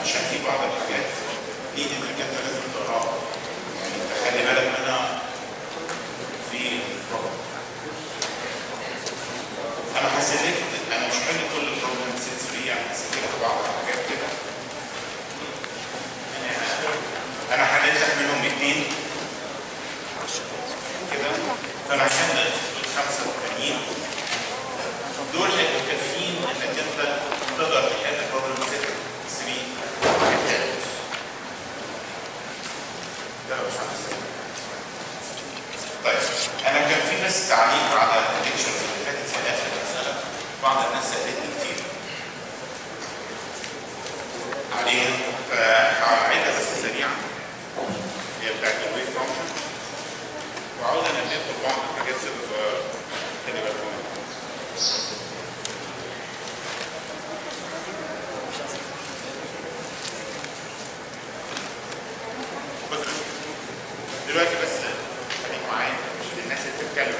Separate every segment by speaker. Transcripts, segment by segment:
Speaker 1: عشان في بعض الحاجات دي انك انت لازم تقراها يعني تخلي بالك منها في البروجرام انا حسيت انا مش حل كل البروجرام سنسوري يعني حسيت في بعض الحاجات كده انا حليت لك منهم اثنين كده فانا عشان الخمسه التانيين دول هيبقوا كافيين انك انت تقدر تحل بروبلم 6 3 التالت ده مش عارف طيب انا كان في بس تعليق على الليكشرز اللي فاتت في اخر المساله بعض الناس سالتني كتير عليها فهعيدها بس سريعا هي بتاعت الويف فانكشن وعاوز انبهكم ببعض الحاجات اللي صغيره خلي بالكم منها. بص دلوقتي بس خليك معايا عشان الناس اللي بتتكلم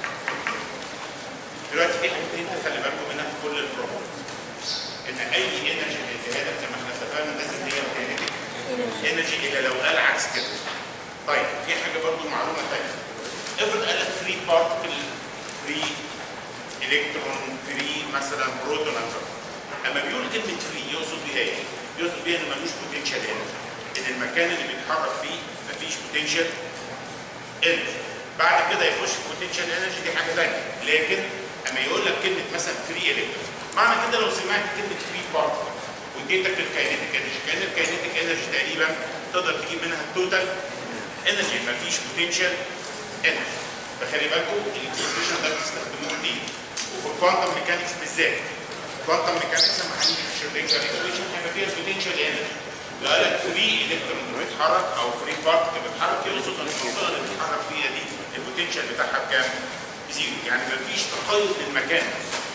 Speaker 1: دلوقتي في حاجتين تخلي بالكم منها في كل البروبلمز ان اي انرجي بيديها لك زي ما احنا اتفقنا لازم هي كاينتيك انرجي الا لو قال عكس كده طيب في حاجه برضو معلومه ثانيه افرض قال لك فري بارتكل فري الكترون فري مثلا بروتون اما بيقول كلمه فري يقصد بيها ايه؟ يقصد بيها ان ملوش بوتنشال انرجي ان المكان اللي بيتحرك فيه مفيش بوتنشال انرجي بعد كده يخش في بوتنشال انرجي دي حاجه ثانيه لكن اما يقول لك كلمه مثلا فري الكترون معنى كده لو سمعت كلمه فري بارتكل واديتك الكاينيتيك انرجي كان الكاينيتيك انرجي تقريبا تقدر تجيب منها التوتال انرجي مفيش بوتنشال انرجي فخلي بالكم الاكسبريشن ده بتستخدموه كتير وفي الكوانتم ميكانكس بالذات الكوانتم ميكانكس لما هنيجي في الشرينجر ايكويشن هيبقى فيها البوتنشال انرجي لو قال لك فري الكترون بيتحرك او فري بارتكل بيتحرك يقصد ان المنطقه اللي بيتحرك فيها دي البوتنشال بتاعها بكام؟ بزيرو يعني مفيش تقيد للمكان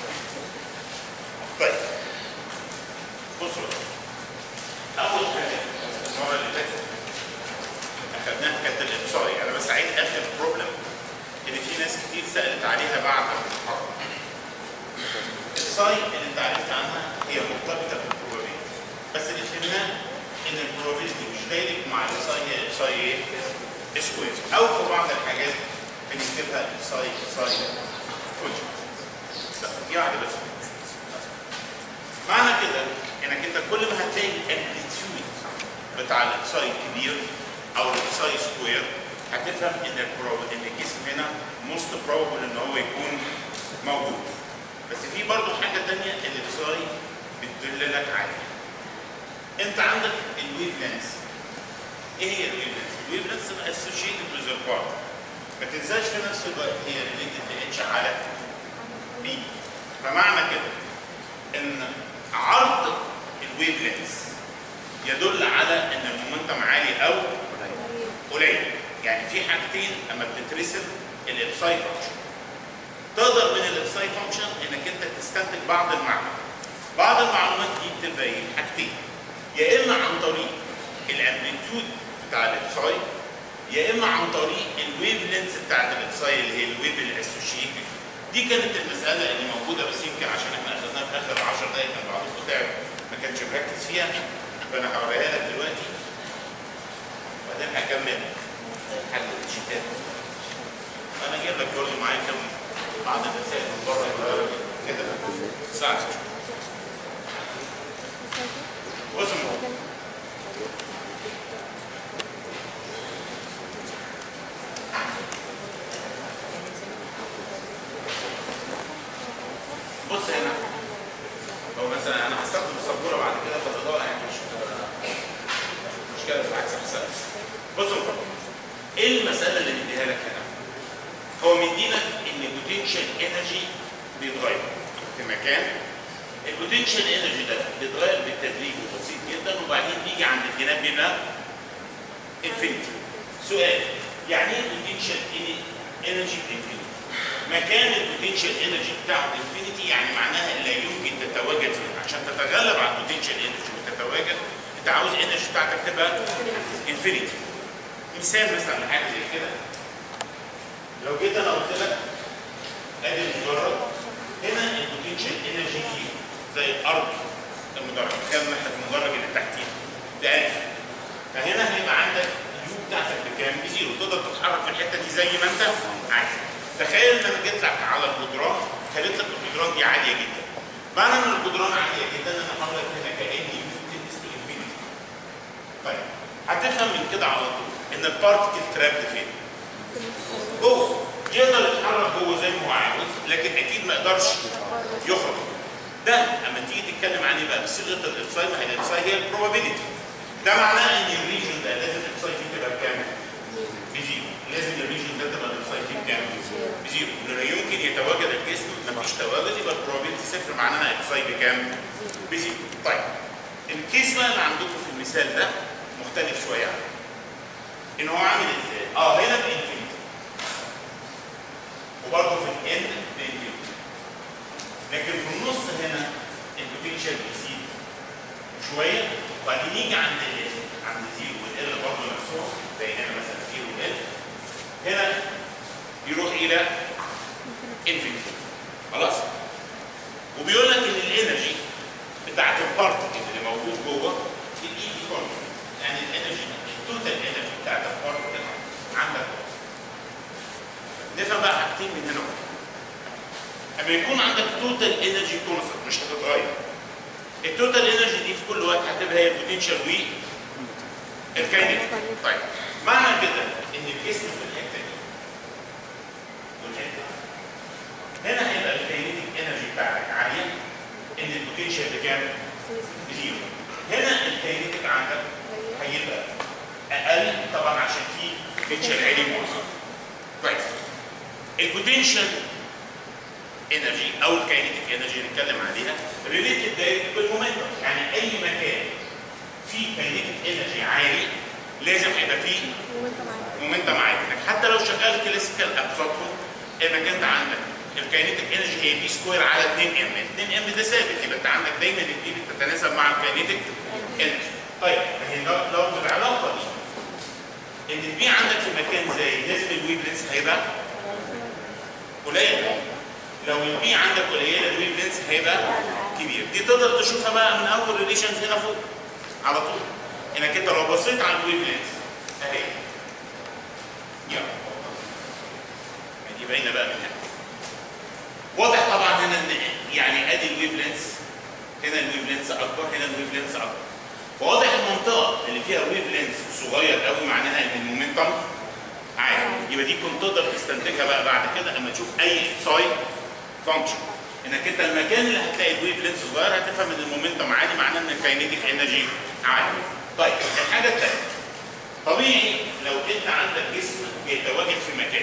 Speaker 1: طيب بصوا بقى. اول حاجه المره اللي فاتت اخذناها كانت الابصاري انا بس عيد اخر بروبلم ان في ناس كتير سالت عليها بعد المحاضره الساي اللي انت عرفت عنها هي مرتبطه بالبروبابيلتي بس اللي فهمناه ان البروبابيلتي مش دايركت مع الساي هي الساي ايه؟ سكوير او في بعض الحاجات بنكتبها الساي ساي فونكشن يعني بس معنى كده انك انت كل ما هتلاقي الامبليتيود بتاع الاكساي كبير او الاكساي سكوير هتفهم ان البروب ان الجسم هنا موست بروبل ان هو يكون موجود بس في برضه حاجه ثانيه الاكساي بتدل لك عليها انت عندك الويف لينس ايه هي الويف لينس؟ الويف لينس اسوشيتد وذ البارت ما تنساش في نفس الوقت هي ريليتد اتش على بي فمعنى كده ان عرض الويف لينس يدل على ان المومنتم عالي او قليل يعني في حاجتين اما بتترسم الابساي فانكشن تقدر من الابساي فانكشن انك انت تستنتج بعض المعلومات بعض المعلومات دي بتبقى ايه حاجتين يا اما عن طريق الامبليتيود بتاع الابساي يا اما عن طريق الويف لينس بتاعت الابساي اللي هي الويف الاسوشيتد دي كانت المساله اللي موجوده بس يمكن عشان احنا اخذناها في اخر 10 دقائق كان بعضكم تعب ما كانش مركز فيها فانا هوريها لك دلوقتي وبعدين هكمل حل الشتات انا جايب لك برضه معايا كم بعض المسائل من بره كده ساعه بصوا بص هنا لو مثلا انا هستخدم السبوره بعد كده في الاضاءه يعني مش مشكله بالعكس احسن بصوا ايه المساله اللي مديها لك هنا؟ هو مدينا ان البوتنشال انرجي بيتغير في مكان البوتنشال انرجي ده بيتغير بالتدريج وبسيط جدا وبعدين بيجي عند الجناب بيبقى انفينيتي سؤال يعني ايه البوتنشال انرجي انفينيتي؟ مكان البوتنشال انرجي بتاعه انفينيتي يعني معناها لا يمكن تتواجد فيه عشان تتغلب على البوتنشال انرجي وتتواجد انت عاوز الانرجي بتاعتك تبقى انفينيتي مثال مثلا لحاجه زي كده لو جيت انا قلت لك ادي المجرد هنا البوتنشال انرجي فيه زي الارض المدرج تخيل ان احنا في المدرج اللي تحتيه ده 1000 فهنا هيبقى عندك اليو بتاعتك بكام؟ بزيرو تقدر تتحرك في الحته دي زي ما انت عايز تخيل ان انا جيت لك على الجدران خليت لك الجدران دي عاليه جدا معنى ان الجدران عاليه جدا انا حاطط هنا كاني يو بتدرس انفينيتي طيب هتفهم من كده على طول ان البارتكل ترابد فين؟ جوه يقدر يتحرك جوه زي ما هو عاوز لكن اكيد ما يقدرش يخرج ده اما تيجي تتكلم عن ايه بقى بصيغه الابصاي ما هي الابصاي هي البروبابيلتي ده معناه ان الريجن ده لازم الابصاي فيه تبقى بكام؟ بزيرو لازم الريجن ده تبقى الابصاي فيه بكام؟ بزيرو لا يمكن يتواجد الجسم مفيش تواجد يبقى البروبابيلتي صفر معناها الابصاي بكام؟ بزيرو طيب الكيس بقى اللي عندكم في المثال ده مختلف شويه عنه ان هو عامل ازاي؟ اه هنا بانفينيتي وبرضه في الان بانفينيتي لكن في النص هنا البوتنشال بيزيد شويه وبعدين يجي عند ال عند زيرو والال برضه نفسهم زي هنا مثلا زيرو وال هنا يروح الى انفينيتي خلاص وبيقول لك ان الانرجي بتاعت البارتكل اللي موجود جوه الاي كونستنت يعني الانرجي التوتال انرجي بتاعت البارتكل عندك نفهم بقى حاجتين من هنا وهنا اما يكون عندك توتال انرجي كونستنت مش هتتغير التوتال انرجي دي في كل وقت هتبقى هي البوتنشال و الكاينيتيك طيب معنى كده ان الجسم في الحته دي والحته دي هنا هيبقى الكاينيتيك انرجي بتاعتك عاليه ان البوتنشال بكام؟ بزيرو هنا الكاينيتيك عندك هيبقى اقل طبعا عشان في بوتنشال عالي موصل كويس البوتنشال انرجي او الكاينيتيك انرجي اللي نتكلم عليها ريليتد دايركت بالمومنتم يعني اي مكان فيه كاينيتيك انرجي عالي لازم هيبقى فيه مومنتم عالي لكن حتى لو شغال كلاسيكال ابسطهم المكان ده عندك الكاينيتيك انرجي هي بي سكوير على 2 ام 2 ام ده ثابت يبقى انت عندك دايما البي بتتناسب مع الكاينيتيك انرجي طيب ما هي لو لو بالعلاقه دي ان البي عندك في مكان زي لازم الويف لينس هيبقى قليل لو البي عندك قليله الويف لينس هيبقى كبير دي تقدر تشوفها بقى من اول ريليشنز هنا فوق على طول انك انت لو بصيت على الويف لينس اهي يلا دي باينه بقى من هنا واضح طبعا هنا ان يعني ادي الويف لينس هنا الويف لينس اكبر هنا الويف لينس اكبر فواضح المنطقه اللي فيها ويف لينس صغير قوي معناها ان المومنتم عالي يبقى دي كنت تقدر تستنتجها بقى بعد كده اما تشوف اي سايد فانكشن انك انت المكان اللي هتلاقي الويف لينس صغير هتفهم ان المومنتم عالي معناه ان الكاينيتيك انرجي عالي طيب الحاجه الثانيه طبيعي لو انت عندك جسم بيتواجد في مكان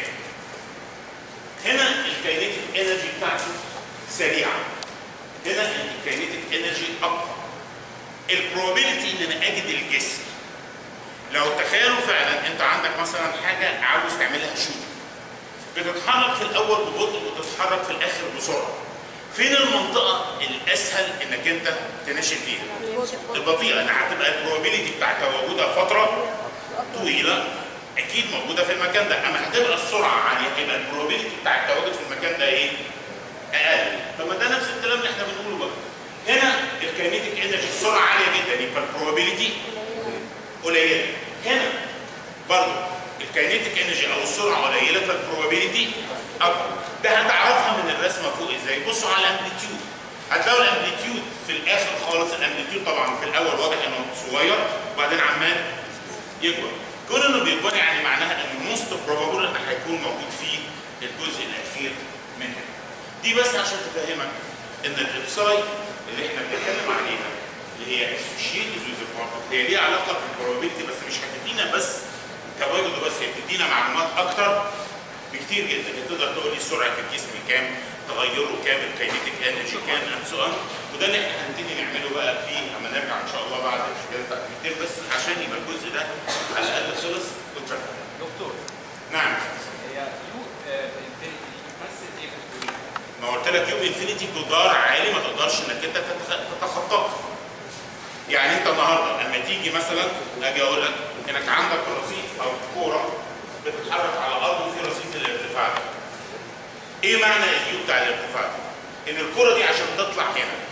Speaker 1: هنا الكاينيتيك انرجي بتاعته سريعه هنا الكاينيتيك انرجي اكبر البروبابيلتي ان انا اجد الجسم لو تخيلوا فعلا انت عندك مثلا حاجه عاوز تعملها شوت بتتحرك في الاول ببطء وتتحرك في الاخر بسرعه فين المنطقه الاسهل انك انت تنشن فيها البطيئه ان هتبقى البروبابيلتي بتاع تواجدها فتره طويله اكيد موجوده في المكان ده اما هتبقى السرعه عاليه يبقى البروبابيلتي بتاع التواجد في المكان ده ايه اقل طب ما ده نفس الكلام اللي احنا بنقوله بقى هنا الكاينيتيك انرجي السرعه عاليه جدا يبقى البروبابيلتي قليله هنا برضه الكاينيتيك انرجي او السرعه قليله فالبروبابيلتي اكبر ده هتعرفها من الرسمه فوق ازاي بصوا على الامبليتيود هتلاقوا الامبليتيود في الاخر خالص الامبليتيود طبعا في الاول واضح انه صغير وبعدين عمال يكبر كون انه بيكبر يعني معناها ان موست بروبابل ان هيكون موجود فيه الجزء الاخير منها دي بس عشان تفهمك ان الابساي اللي احنا بنتكلم عليها اللي هي اسوشيتد ويز هي ليها علاقه بالبروبابيلتي بس مش هتدينا بس تواجده بس هي بتدينا معلومات اكتر بكتير جدا تقدر تقول لي سرعه الجسم كام تغيره كام الكاينيتيك انرجي كام اند سو وده اللي احنا هنبتدي نعمله بقى في لما نرجع ان شاء الله بعد الحكايه بتاعت كتير بس عشان يبقى الجزء ده على الاقل خلص واتفهم
Speaker 2: دكتور
Speaker 1: نعم
Speaker 2: هي يو انفينيتي بتمثل ايه في الدنيا؟
Speaker 1: ما قلت لك يوم انفينيتي جدار عالي ما تقدرش انك انت تتخ- تتخطاه يعني انت النهارده لما تيجي مثلا اجي اقول لك انك عندك رصيف او كوره بتتحرك على الارض وفي رصيف الارتفاع ده. ايه معنى اليو بتاع الارتفاع ده؟ ان الكوره دي عشان تطلع هنا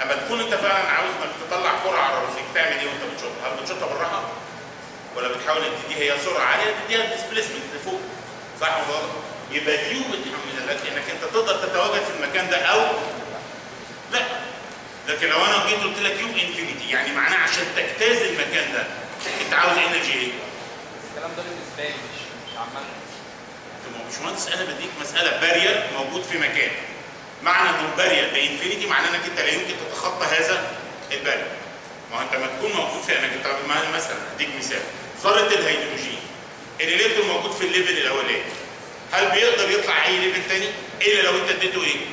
Speaker 1: اما تكون انت فعلا عاوز انك تطلع كره على راسك تعمل ايه وانت بتشوطها؟ هل بتشوطها بالراحه؟ ولا بتحاول انك تديها هي سرعه عاليه تديها ديسبيسمنت لفوق صح ولا غلط؟ يبقى اليو بتحمل لك انك انت تقدر تتواجد في المكان ده او لا لكن لو انا جيت قلت لك يو انفينيتي يعني معناه عشان تجتاز المكان ده انت عاوز انرجي ايه؟
Speaker 2: الكلام ده بالنسبه لي مش مش عمال
Speaker 1: طب ما هو باشمهندس انا بديك مساله بارير موجود في مكان معنى انه البارير بانفينيتي معناه انك انت لا يمكن تتخطى هذا البارير ما هو انت ما تكون موجود في اماكن طب ما- مثلا اديك مثال ذره الهيدروجين الالكترون موجود في الليفل الاولاني هل بيقدر يطلع اي ليفل تاني الا لو انت اديته ايه؟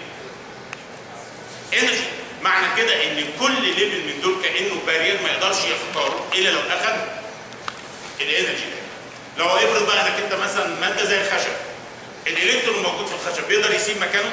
Speaker 1: انرجي معنى كده ان كل ليفل من دول كانه بارير ما يقدرش يختاره الا لو اخذ الانرجي ده لو افرض بقى انك انت مثلا ماده زي الخشب الالكترون موجود في الخشب بيقدر يسيب مكانه؟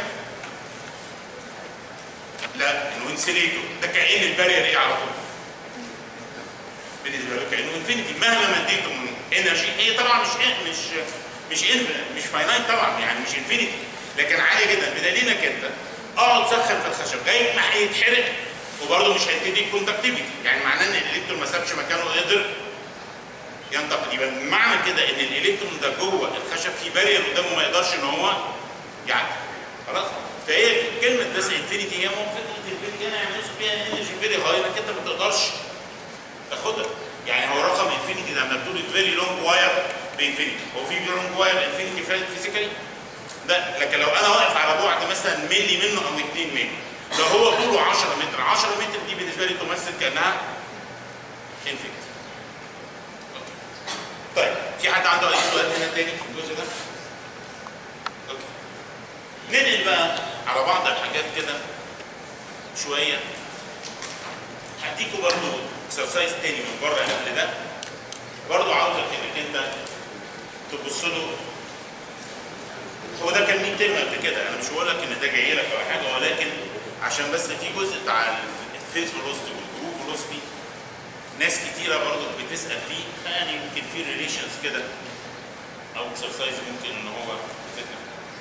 Speaker 1: لا انه انسليتور ده كأن البارير ايه على طول بالنسبه له كانه انفينيتي مهما ما اديته من انرجي هي طبعا مش مش مش infinite، مش فاينايت طبعا يعني مش انفينيتي لكن عاليه جدا بدليل انك انت اقعد سخن في الخشب لغايه ما هيتحرق وبرضه مش هيديك كوندكتيفيتي يعني معناه ان الالكترون ما سابش مكانه قدر ينتقل يبقى معنى كده ان الالكترون ده جوه الخشب في بارير قدامه ما يقدرش ان هو يعدي خلاص فهي كلمه بس انفينيتي هي مو فكره انفينيتي انا يعني نوصل فيها انرجي فيري هاي انك انت ما تقدرش تاخدها يعني هو رقم انفينيتي ده لما بتقول فيري لونج واير بانفينيتي هو في لونج واير انفينيتي فيزيكالي لا لكن لو انا واقف على بعد مثلا ملي منه او 2 ملي لو هو طوله 10 متر 10 متر دي بالنسبه لي تمثل كانها انفينيتي طيب في حد عنده اي سؤال هنا تاني في الجزء ده؟ اوكي ننقل بقى على بعض الحاجات كده شويه هديكوا برضو اكسرسايز تاني من بره قبل ده برضو عاوزك انك انت تبص له هو ده كان 100 ترم قبل كده انا مش بقول لك ان ده جاي لك او حاجه ولكن عشان بس في جزء بتاع الفيز فيلوسيتي والجروب فيلوسيتي ناس كتيره برضو بتسال فيه فيعني يمكن في ريليشنز كده او اكسرسايز ممكن ان هو يفيدنا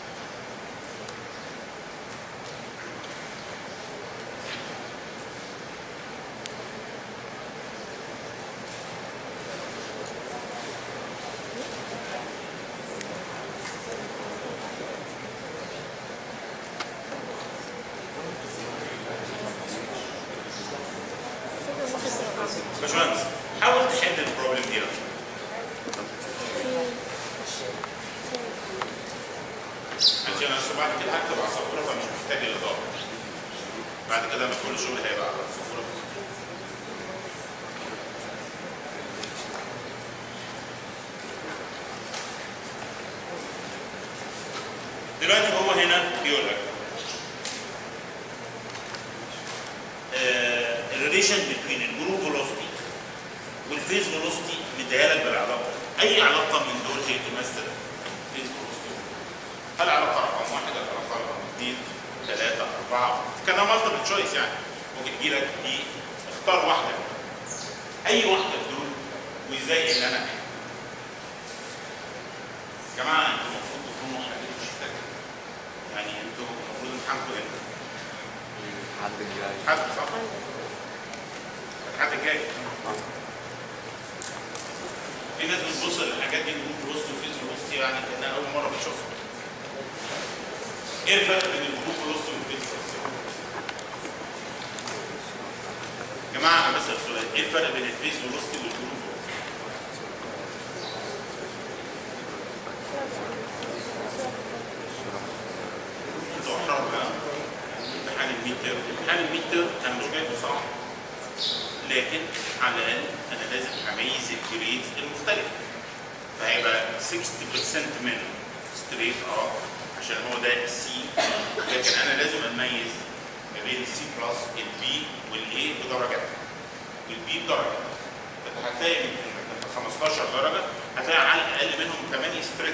Speaker 1: باشمهندس حاول تحل البروبلم دي لو سمحت. عشان انا بعد كده هكتب على السبوره فمش محتاج الاضاءه بعد كده انا كل شغل هيبقى على السبوره دلوقتي هو هنا بيقول لك الريليشن بين الجروب فيلوسيتي والفيز فيلوسيتي مديها لك بالعلاقه اي علاقه من دول هي تمثل فيز فيلوسيتي هل علاقه رقم واحد ولا علاقه رقم اثنين ثلاثه اربعه كان مالتيبل تشويس يعني ممكن تجي لك دي اختار واحده اي واحده في دول وازاي ان انا أحل. يا جماعه انتوا المفروض تكونوا حليتوا الشتات يعني انتوا المفروض امتحانكم امتى؟
Speaker 3: حد الجاي
Speaker 1: حد صح؟ الحد الجاي في ناس بتبص للحاجات دي بتقول في وسط وفي وسط يعني كانها اول مره بتشوفها ايه الفرق بين الجروب فيلوسيتي والفيز فيلوسيتي؟ يا جماعه انا بسال سؤال ايه الفرق بين الفيز فيلوسيتي والجروب فيلوسيتي؟ انتوا احرار بقى امتحان الميد تيرم امتحان الميد تيرم انا مش جايبه صعب لكن على الاقل انا لازم اميز الجريدز المختلفه فهيبقى 60% منه ستريت اه عشان هو ده السي لكن انا لازم اميز ما بين السي بلس البي والاي بدرجاتها والبي بدرجه فانت هتلاقي من من 15 درجه هتلاقي على الاقل منهم 8 ستريت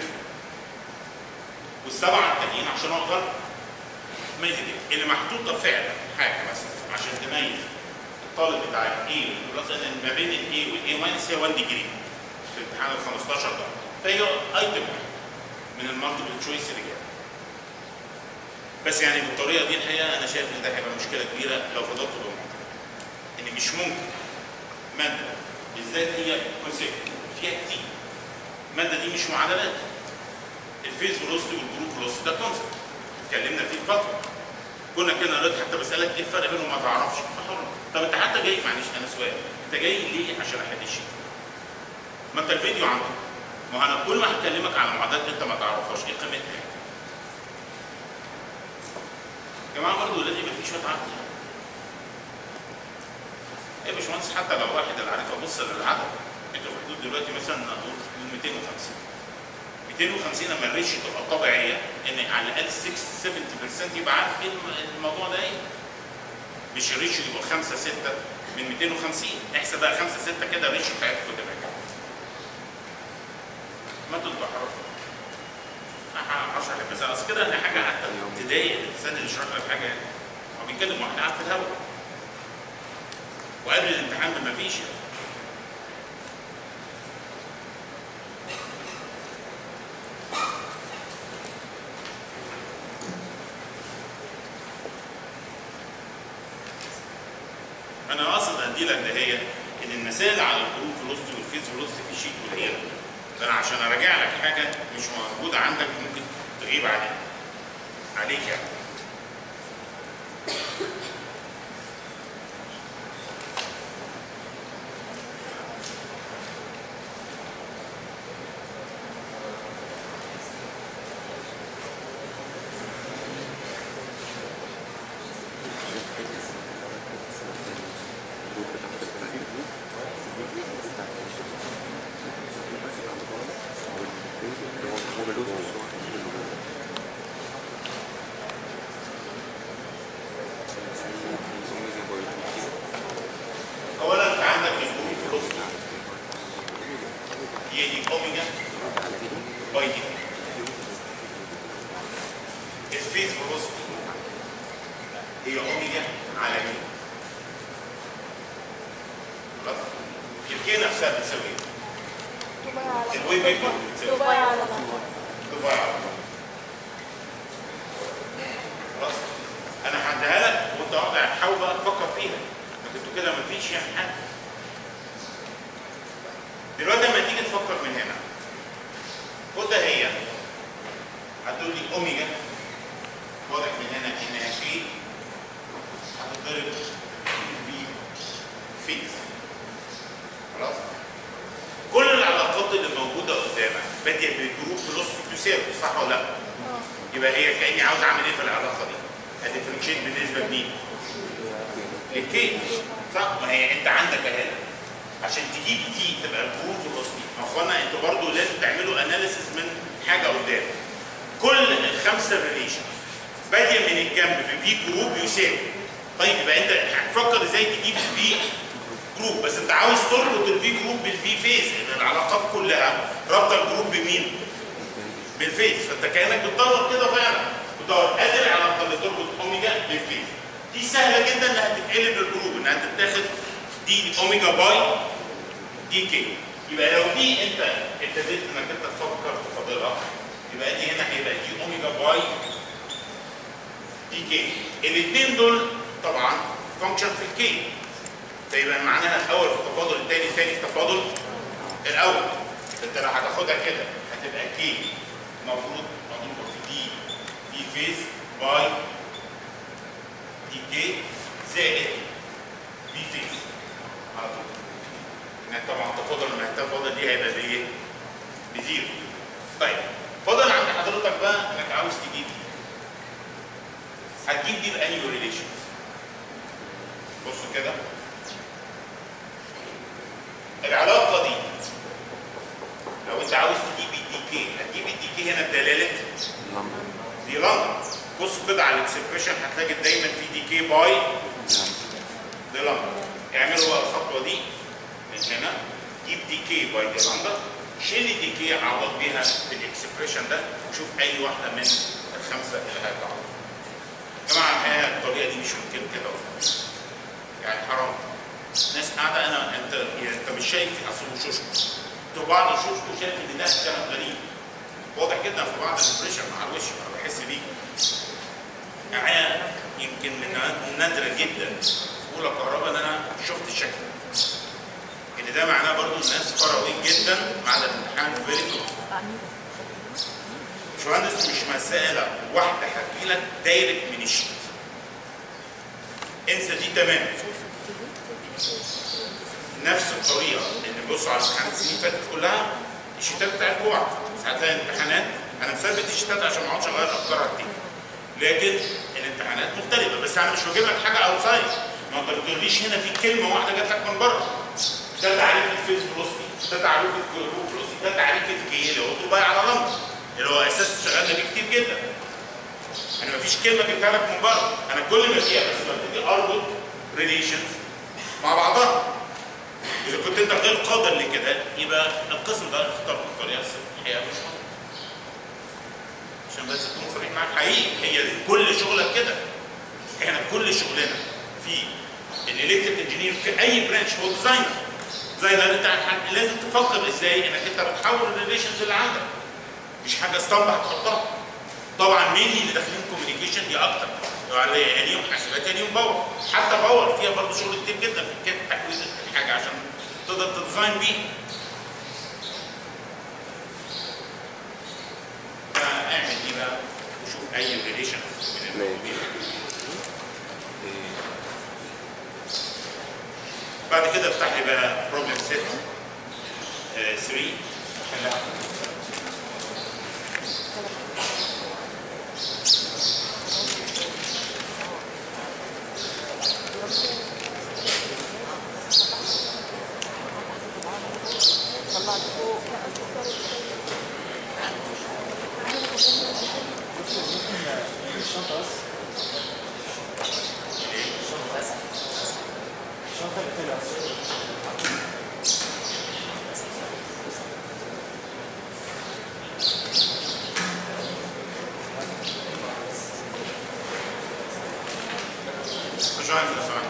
Speaker 1: والسبعه التانيين عشان اقدر اميز دي اللي محطوطه فعلا حاجه مثلا عشان تميز الطالب بتاع الاي بلس ان ما بين الاي والاي ماينس هي 1 ديجري في امتحان ال 15 درجه فهي ايتم من المالتيبل تشويس اللي جاي بس يعني بالطريقه دي الحقيقه انا شايف ان ده هيبقى مشكله كبيره لو فضلت بالمنطق ان مش ممكن ماده بالذات هي كونسيبت فيها كتير الماده دي مش معادلات الفيز فيلوسيتي والجروب فيلوسيتي ده كونسيبت اتكلمنا فيه فتره كنا كده نرد حتى بسالك ايه الفرق بينهم ما تعرفش فحر. طب انت حتى جاي معلش انا سؤال انت جاي ليه عشان احل الشيء ما انت الفيديو عندك ما هو انا كل ما هكلمك على معادلات انت ما تعرفهاش ايه قيمتها يا جماعه برضه لازم يبقى في شويه عقل يا باشمهندس حتى لو واحد اللي عارف ابص للعدد انت في حدود دلوقتي مثلا نقول 250 250 لما الريشيو تبقى طبيعيه ان على الاقل 6 70% يبقى عارف ايه الم- الموضوع ده ايه مش الريشيو يبقى 5 6 من 250 احسب بقى 5 6 كده الريشيو بتاعتكم تبقى كام ما تنطق اشرح لك بس اصل كده انا حاجه حتى تضايق الانسان اللي يشرح لك حاجه يعني هو بيتكلم واحد قاعد في الهواء وقبل الامتحان ما فيش يعني. انا اقصد ادي لك ده هي ان المسائل على الجروب فيلوسيتي والفيز فيلوسيتي في شيت قليله ده انا عشان اراجع لك حاجه مش موجوده عندك ممكن تغيب عليك عليك يعني اولا انت عندك الجروب فيلوسيتي هي دي اوميجا باي دي الفيز فيلوسيتي هي اوميجا على مين خلاص الكي نفسها بتساوي ايه؟ الويف ايه بتساوي
Speaker 4: دبي على بعض
Speaker 1: دبي على بعض. خلاص انا هديها لك وانت واقع حاول بقى تفكر فيها انك انتوا كده مفيش يعني حاجه دلوقتي لما تيجي تفكر من هنا خد ده هي هتقول لي اوميجا واضح من هنا انها في هتتضرب في فيز خلاص كل العلاقات اللي موجوده قدامك باديه بالجروب فيلوسفي تساوي صح ولا لا؟ يبقى هي كاني عاوز اعمل ايه في العلاقه دي؟ اديفرنشيت بالنسبه لمين؟ للكي صح؟ ما هي انت عندك اهي عشان تجيب دي تبقى الجروب فيلوسفي ما اخوانا انتوا برضه لازم تعملوا اناليسيس من حاجه قدام كل الخمسه ريليشن باديه من الجنب بفي جروب يساوي طيب يبقى انت هتفكر ازاي تجيب الفي جروب بس انت عاوز تربط الفي جروب بالفي فيز ان العلاقات كلها رابطه الجروب بمين؟ بالفيز فانت كانك بتدور كده فعلا بتدور ادي العلاقه اللي تربط اوميجا بالفيز دي سهله جدا انها تتقلب للجروب انها تتاخد دي اوميجا باي دي كي يبقى لو دي انت ابتديت انك انت تفكر تفاضلها يبقى دي هنا هيبقى دي اوميجا باي دي كي الاثنين دول طبعا فانكشن في الكي فيبقى معناها الاول في التفاضل الثاني الثاني في التفاضل الاول انت لو هتاخدها كده هتبقى كي المفروض مضروبه في دي دي فيز باي دي كي زائد دي فيز على طول إنها طبعا التفاضل لما التفاضل دي هيبقى بايه؟ بزيرو طيب فاضل عند حضرتك بقى انك عاوز تجيب دي هتجيب دي بانيو ريليشنز بصوا كده العلاقه دي لو انت عاوز تجيب الدي كي هتجيب الدي كي هنا بدلاله دي لندن بصوا كده على الاكسبريشن هتلاقي دايما في دي كي باي دي لندن اعملوا بقى الخطوه دي من هنا جيب دي كي باي دي لندن شيل الدي كي عوض بيها في الاكسبريشن ده وشوف اي واحده من الخمسه اللي هيطلعوا يا جماعه الحقيقه الطريقه دي مش ممكن كده يعني حرام ناس قاعده انا انت يعني انت مش شايف اصل وشوشكم انتوا بعض وشوشكم شايف ان ده كلام غريب واضح جدا في بعض الامبريشن مع الوش انا بحس بيه معايا يمكن من نادرة جدا في اولى كهرباء ان انا شفت الشكل ان ده معناه برضو الناس فراوين جدا مع الامتحان فيري كلوز باشمهندس مش مسألة واحدة هحكي لك دايركت من الشيت انسى دي تماما نفس الطريقة اللي بصوا على امتحان السنين اللي فاتت كلها الشيتات بتاعت جوع ساعات تلاقي امتحانات انا مثبت الشيتات عشان ما اقعدش اغير افكارها كتير لكن الامتحانات مختلفة بس انا مش بجيب لك حاجة اوتسايد ما انت ما تقوليش هنا في كلمة واحدة جات لك من بره ده تعريف الفيز فلوسفي ده تعريف الجروب فلوسفي ده تعريف الكي اللي هو طول على لمبه اللي هو اساس شغالنا بيه كتير جدا انا مفيش كلمه جبتها لك من بره انا كل ما فيها بس ببتدي اربط ريليشنز مع بعضها اذا كنت انت غير قادر لكده يبقى القسم ده اختار الطريقه الصحيحه مش مهم. عشان بس اكون صريح معاك حقيقي هي كل شغلك كده احنا كل شغلنا في الالكتريك انجينير في اي برانش هو ديزاينر ديزاينر انت ح- لازم تفكر ازاي انك انت بتحول الريليشنز اللي عندك مش حاجه اسطمبه هتحطها طبعا مين اللي داخلين كوميونيكيشن دي اكتر يعني يا ليهم حاسبات يا ليهم باور حتى باور فيها برضه شغل كتير جدا في كده تحويل الحاجه عشان تقدر تديزاين بيها فاعمل دي بقى وشوف اي ريليشن من الموجودين بعد كده افتح لي بقى بروبلم سيت 3 حلها
Speaker 4: طلع لفوق
Speaker 5: الشنطة بس الشنطة اللي فيها بس
Speaker 1: مش عايز اسمع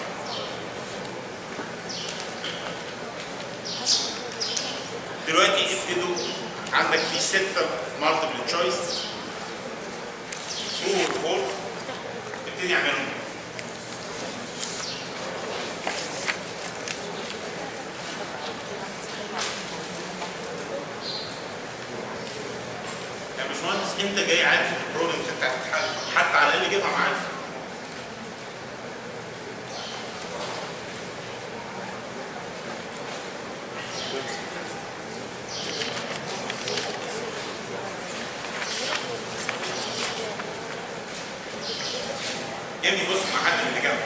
Speaker 1: دلوقتي ابتدوا عندك في ستة مالتيبل تشويس ترو فور ابتدي اعملهم يا باشمهندس انت جاي عارف البروبلمز انت هتتحل حتى على الاقل جيبها معاك يا ابني بص مع حد من اللي جنبك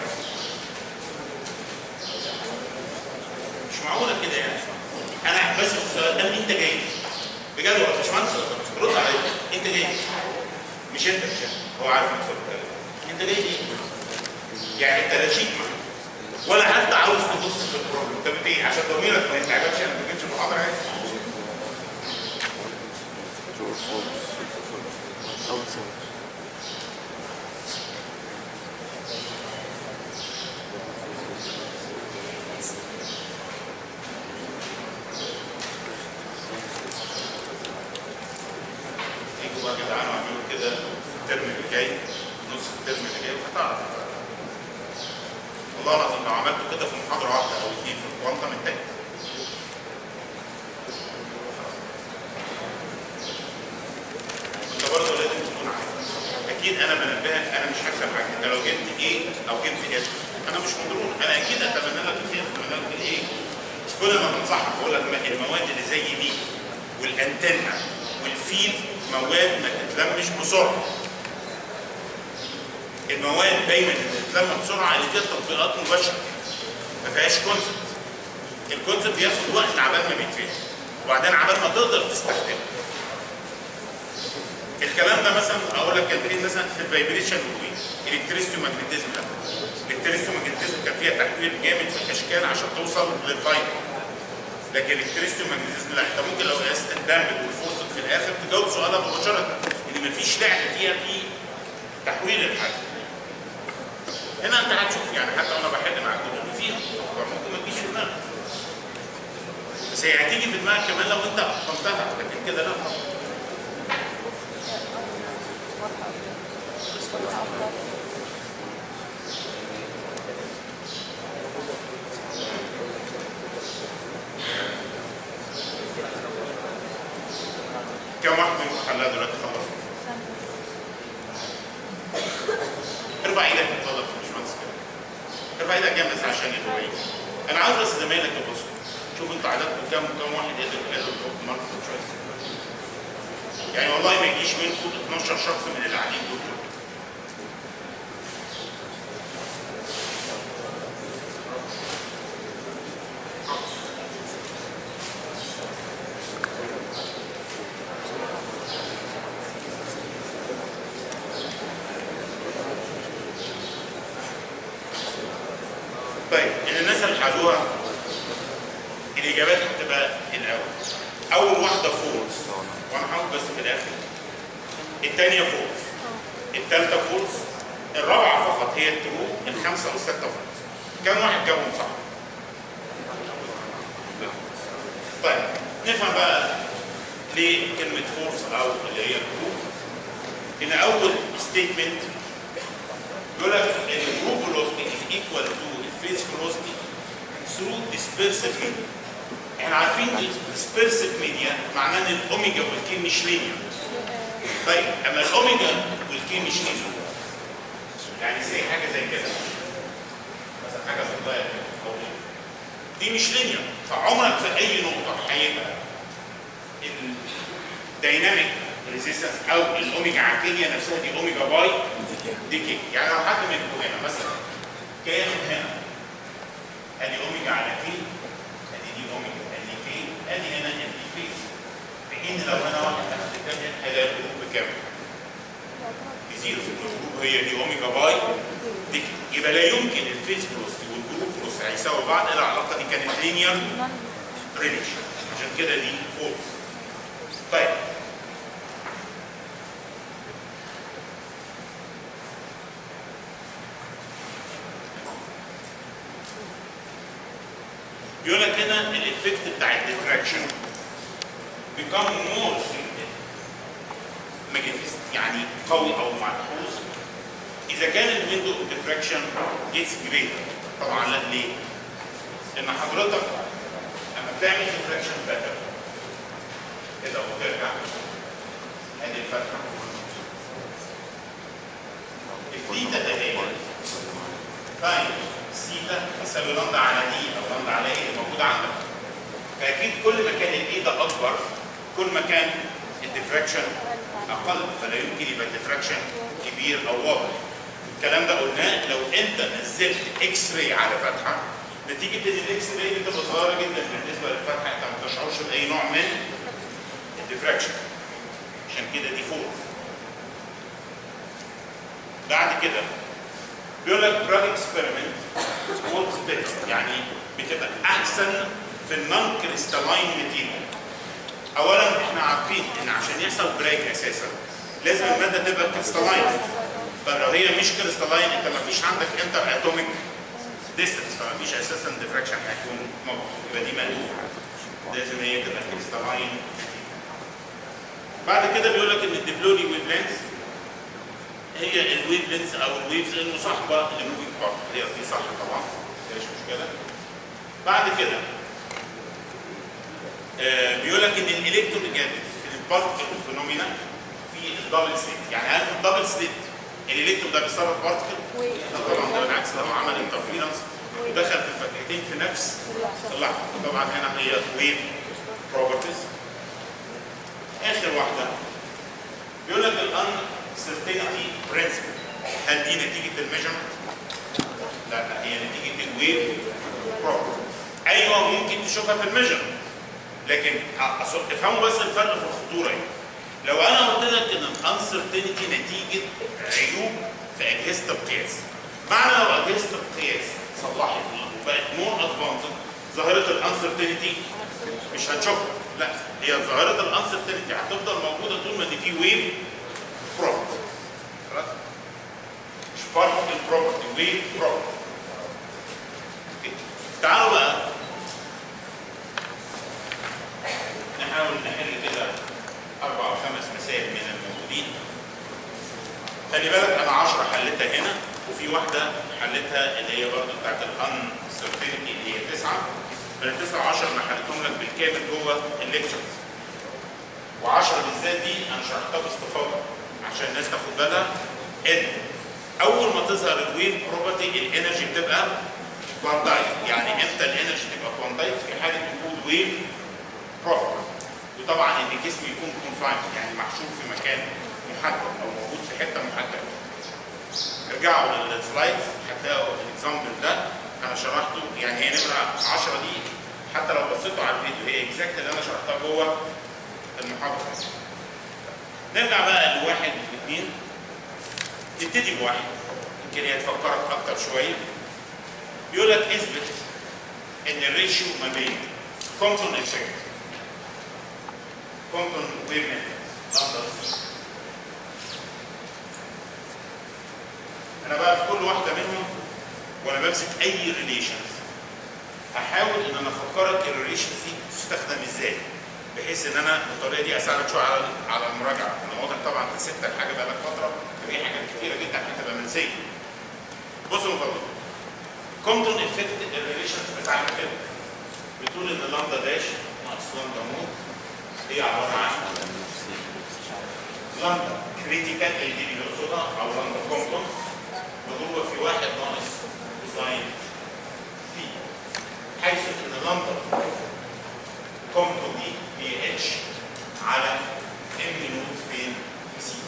Speaker 1: مش معقوله كده يعني انا بس السؤال ده انت جاي بجد هو يا باشمهندس رد عليا انت جاي مش انت مش انت هو عارف نفسه بيتكلم انت جاي ليه؟ يعني انت لا شيك معاك ولا حتى عاوز تبص في البروبلم طب ايه عشان ضميرك ما يتعبكش انا ما جيتش المحاضره عادي
Speaker 3: True or false? Outside.
Speaker 1: يجوا بقى جدعان واعملوا كده الترم اللي جاي نص الترم اللي جاي هتعرف والله العظيم لو عملتوا كده في محاضره واحده او اثنين في الكوانتم انتهت انت برضه لازم تكون عارف اكيد انا بنبهك انا مش هكسب حاجه انت لو جبت ايه او جبت ايه انا مش مضرور انا اكيد اتمنى لك الخير اتمنى لك الايه بس كل ما بنصحك بقول لك ما- المواد اللي زي دي والانتنه والفيل مواد ما تتلمش بسرعه المواد دايما اللي تتلم بسرعه اللي فيها تطبيقات مباشره ما فيهاش كونسبت الكونسبت بياخد وقت عبال ما بيتفهم وبعدين عبال ما تقدر تستخدمه الكلام ده مثلا اقول لك كان في مثلا في الفايبريشن الكتريستيو ماجنتيزم ده الكتريستيو ماجنتيزم كان فيها تحويل جامد في الاشكال عشان توصل للفايبر لكن الكتريستيو ماجنتيزم لا انت ممكن لو قست الدمج والفورس في الاخر تجاوب سؤالها مباشره ان مفيش لعب فيها في تحويل الحاجه هنا انت هتشوف يعني حتى وانا بحل معاك تقول فيها ممكن ما تجيش في دماغك بس هي هتيجي في دماغك كمان لو انت اتقنتها لكن كده لا
Speaker 4: واضحة أكتر. واضحة أكتر.
Speaker 1: كم واحد منكم حلها دلوقتي خلصوا؟ ارفع ايدك اتفضل يا باشمهندس كده ارفع ايدك جنب بس عشان يبقوا بعيد انا عاوز بس زمايلك يبصوا شوف انتوا عددكم كام وكم واحد قدر قدر يحط ماركت تشويس يعني والله ما يجيش منكم 12 شخص من اللي قاعدين دول كلهم. طيب ان الناس اللي حلوها الاجابات هتبقى الاول اول واحده فولس وانا هقول بس في الاخر الثانيه فولس الثالثه فولس الرابعه فقط هي الترو الخمسه والسته فولس كم واحد جاوبهم صح طيب نفهم بقى ليه كلمه فولس او اللي هي ترو ان اول ستيتمنت يقول لك ان الجروب velocity is equal to الفيز velocity through dispersive media. احنا عارفين dispersive media معناه ان الاوميجا والكي مش لينير. طيب اما الاوميجا والكي مش لينير يعني زي حاجه زي كده مثلا حاجه في الضيق كده أو دي مش لينير فعمرك في اي نقطه هيبقى الديناميك ريزيستنس او الاوميجا عكيه نفسها دي اوميجا باي دي كي يعني لو حد منكم هنا مثلا جاي ياخد هنا ادي اوميجا على كي ادي دي اوميجا ادي كي ادي هنا ادي فيز في حين لو انا واحد اخد الثانيه هلاقي الجروب بكام؟ بزيرو الجروب هي دي اوميجا باي دي كي يبقى لا يمكن الفيز فلوسيتي والجروب فلوسيتي هيساووا بعض الا العلاقه دي كانت لينير ريليشن عشان كده دي فولس طيب يقول لك هنا الايفكت بتاع الديفراكشن become more magnificent يعني قوي او ملحوظ اذا كان الويندو ديفراكشن is greater طبعا لا ليه؟ لان حضرتك لما بتعمل ديفراكشن باتر كده وترجع ادي الفتحه الثيتا ده ايه؟ فاين سيتا تساوي لندا على دي او لندا على ايه موجوده عندك فاكيد كل ما كان الايه ده اكبر كل ما كان الديفراكشن اقل فلا يمكن يبقى الديفراكشن كبير او واضح الكلام ده قلناه لو انت نزلت اكس راي على فتحه نتيجه ان الاكس راي بتبقى صغيره جدا بالنسبه للفتحه انت ما بتشعرش باي نوع من الديفراكشن عشان كده دي فورس بعد كده بيقول لك دراج اكسبيرمنت works better يعني بتبقى احسن في النون كريستالاين ماتيريال اولا احنا عارفين ان عشان يحصل بريك اساسا لازم الماده تبقى كريستالاين طب لو هي مش كريستالاين انت ما فيش عندك انتر اتوميك ديستنس فما فيش اساسا ديفراكشن هيكون موجود يبقى دي مألوف لازم هي تبقى كريستالاين بعد كده بيقول لك ان الدبلوري ويف لينث هي الويف لينث او الويفز المصاحبه للموفينج بارت هي دي صح طبعا مفيش مشكله بعد كده آه بيقول لك ان الالكتروجينيك في البارتكل فينومينا في الدبل سليت يعني هل في الدبل سليت الالكترون ده بيسرب بارتكل؟ لا طبعا ده بالعكس لو عمل انترفيرنس ودخل في الفكرتين في نفس اللحظه طبعا هنا هي ويف بروبرتيز اخر واحده بيقول لك الان certainty principle هل دي نتيجة الميجرمنت؟ لا لا هي نتيجة الويف بروبرتي ايوه ممكن تشوفها في الميجرمنت لكن أص- افهموا بس الفرق في الخطورة ايه لو انا قلت لك ان الانسرتينتي نتيجة عيوب في اجهزة القياس معنى لو اجهزة القياس صلحت وبقت مور ادفانسد ظاهرة الانسرتينتي مش هتشوفها لا هي ظاهرة الانسرتينتي هتفضل موجودة طول ما دي في ويف بروبرتي خلاص مش بارتكل بروبرتي ويف بروبرتي تعالوا بقى نحاول نحل كده اربع او خمس مسائل من الموجودين خلي بالك انا 10 حلتها هنا وفي واحده حلتها اللي هي برضه بتاعت الان سيرتينتي اللي هي 9 من ال 9 10 انا حلتهم لك بالكامل جوه الليكتشرز و10 بالذات دي انا شرحتها باستفاضه عشان الناس تاخد بالها ان اول ما تظهر الويف بروبرتي الانرجي بتبقى كوانتايز يعني امتى الانرجي تبقى كوانتايز في حاله وجود ويف بروبرتي وطبعا ان الجسم يكون كونفايند يعني محشور في مكان محدد او موجود في حته محدده ارجعوا للسلايدز هتلاقوا الاكزامبل ده انا شرحته يعني هي نمره 10 دي حتى لو بصيتوا على الفيديو هي اكزاكت اللي انا شرحتها جوه المحاضره نرجع بقى لواحد واثنين نبتدي بواحد يمكن هي تفكرك اكتر شويه بيقول لك اثبت ان الريشيو ما بين كومبتون افكت كومبتون ويف لامدا انا بقى في كل واحده منهم وانا بمسك اي ريليشنز هحاول ان انا افكرك الريليشنز دي بتستخدم ازاي بحيث ان انا بالطريقه دي اساعدك شويه على على المراجعه انا واضح طبعا انت سبت الحاجه بقالك فتره ففي حاجات كتيره جدا هتبقى منسيه بصوا من فضلك كومبتون افكت الريليشنز بتاعتك كده بتقول ان لامدا داش ناقص لامدا مود هي عباره عن لامدا كريتيكال اللي دي بنقصدها او لامدا كومبتون مضروبه في واحد ناقص كوساين في حيث ان لامدا كومبتون دي هي اتش على ام نوت فين في سي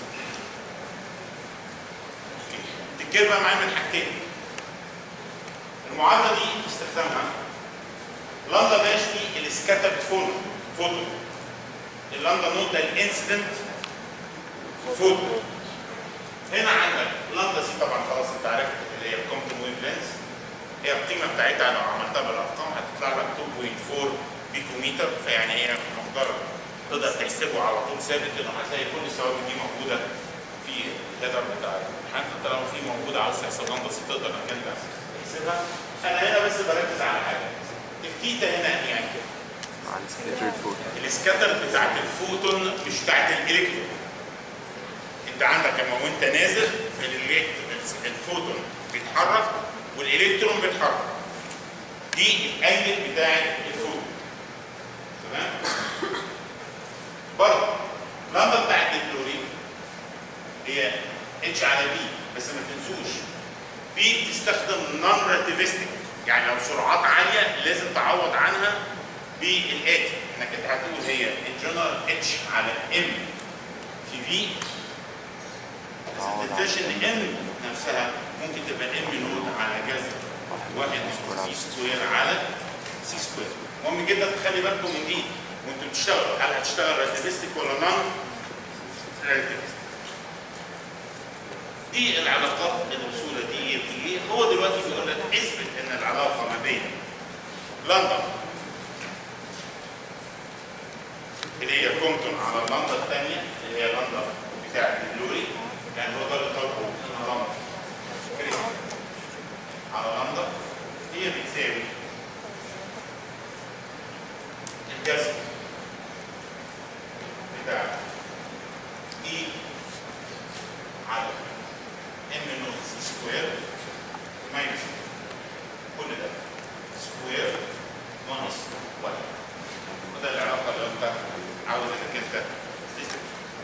Speaker 1: تتجيب بقى معايا من حاجتين المعادله دي استخدامها لامدا داش دي الاسكاتب فوتو فوتو اللامدا نوت ده الانسيدنت فوتو هنا عندك لامدا سي طبعا خلاص انت عرفت اللي هي الكومبتون ويف لينس هي القيمه بتاعتها لو عملتها بالارقام هتطلع لك 2.4 بيكوميتر فيعني هي مقدار تقدر تحسبه على طول ثابت انه هتلاقي كل الثوابت دي موجوده في الهيدر بتاع الامتحان حتى لو في موجوده عاوز تحسب لامدا سي تقدر انك انت تحسبها انا هنا بس بركز على حاجه التيتا هنا يعني كده
Speaker 3: على سكيترد فوق
Speaker 1: السكاتر بتاعت الفوتون مش بتاعت الالكترون انت عندك لما وانت نازل الإلكت- الفوتون بيتحرك والالكترون بيتحرك دي الانجل بتاع الفوتون تمام برضه اللمبه بتاعت الكلورين هي اتش على بي بس ما تنسوش بي بتستخدم نون ريلاتيفستيك يعني لو سرعات عاليه لازم تعوض عنها بالاتي انك انت هتقول هي الجنرال اتش على ام في في بس ما تنساش ان ام نفسها ممكن تبقى ام نود على جذر واحد ناقص سي سكوير على سي سكوير مهم جدا تخلي بالكم من دي وانتوا بتشتغلوا هل هتشتغل ريلاتيفستيك ولا نون ريلاتيفستيك دي العلاقات الوصولة دي دي هو دلوقتي بيقول لك اثبت ان العلاقة ما بين لندن اللي هي كومتون على لندن الثانية اللي هي لندن بتاعت اللوري يعني هو ده اللي طلبه ان لندن كريم على لندن هي بتساوي الجذر بتاع اي على ام نوت سي سكوير ماينس كل ده سكوير ناقص واحد وده العلاقه اللي انت عاوز انك انت تثبت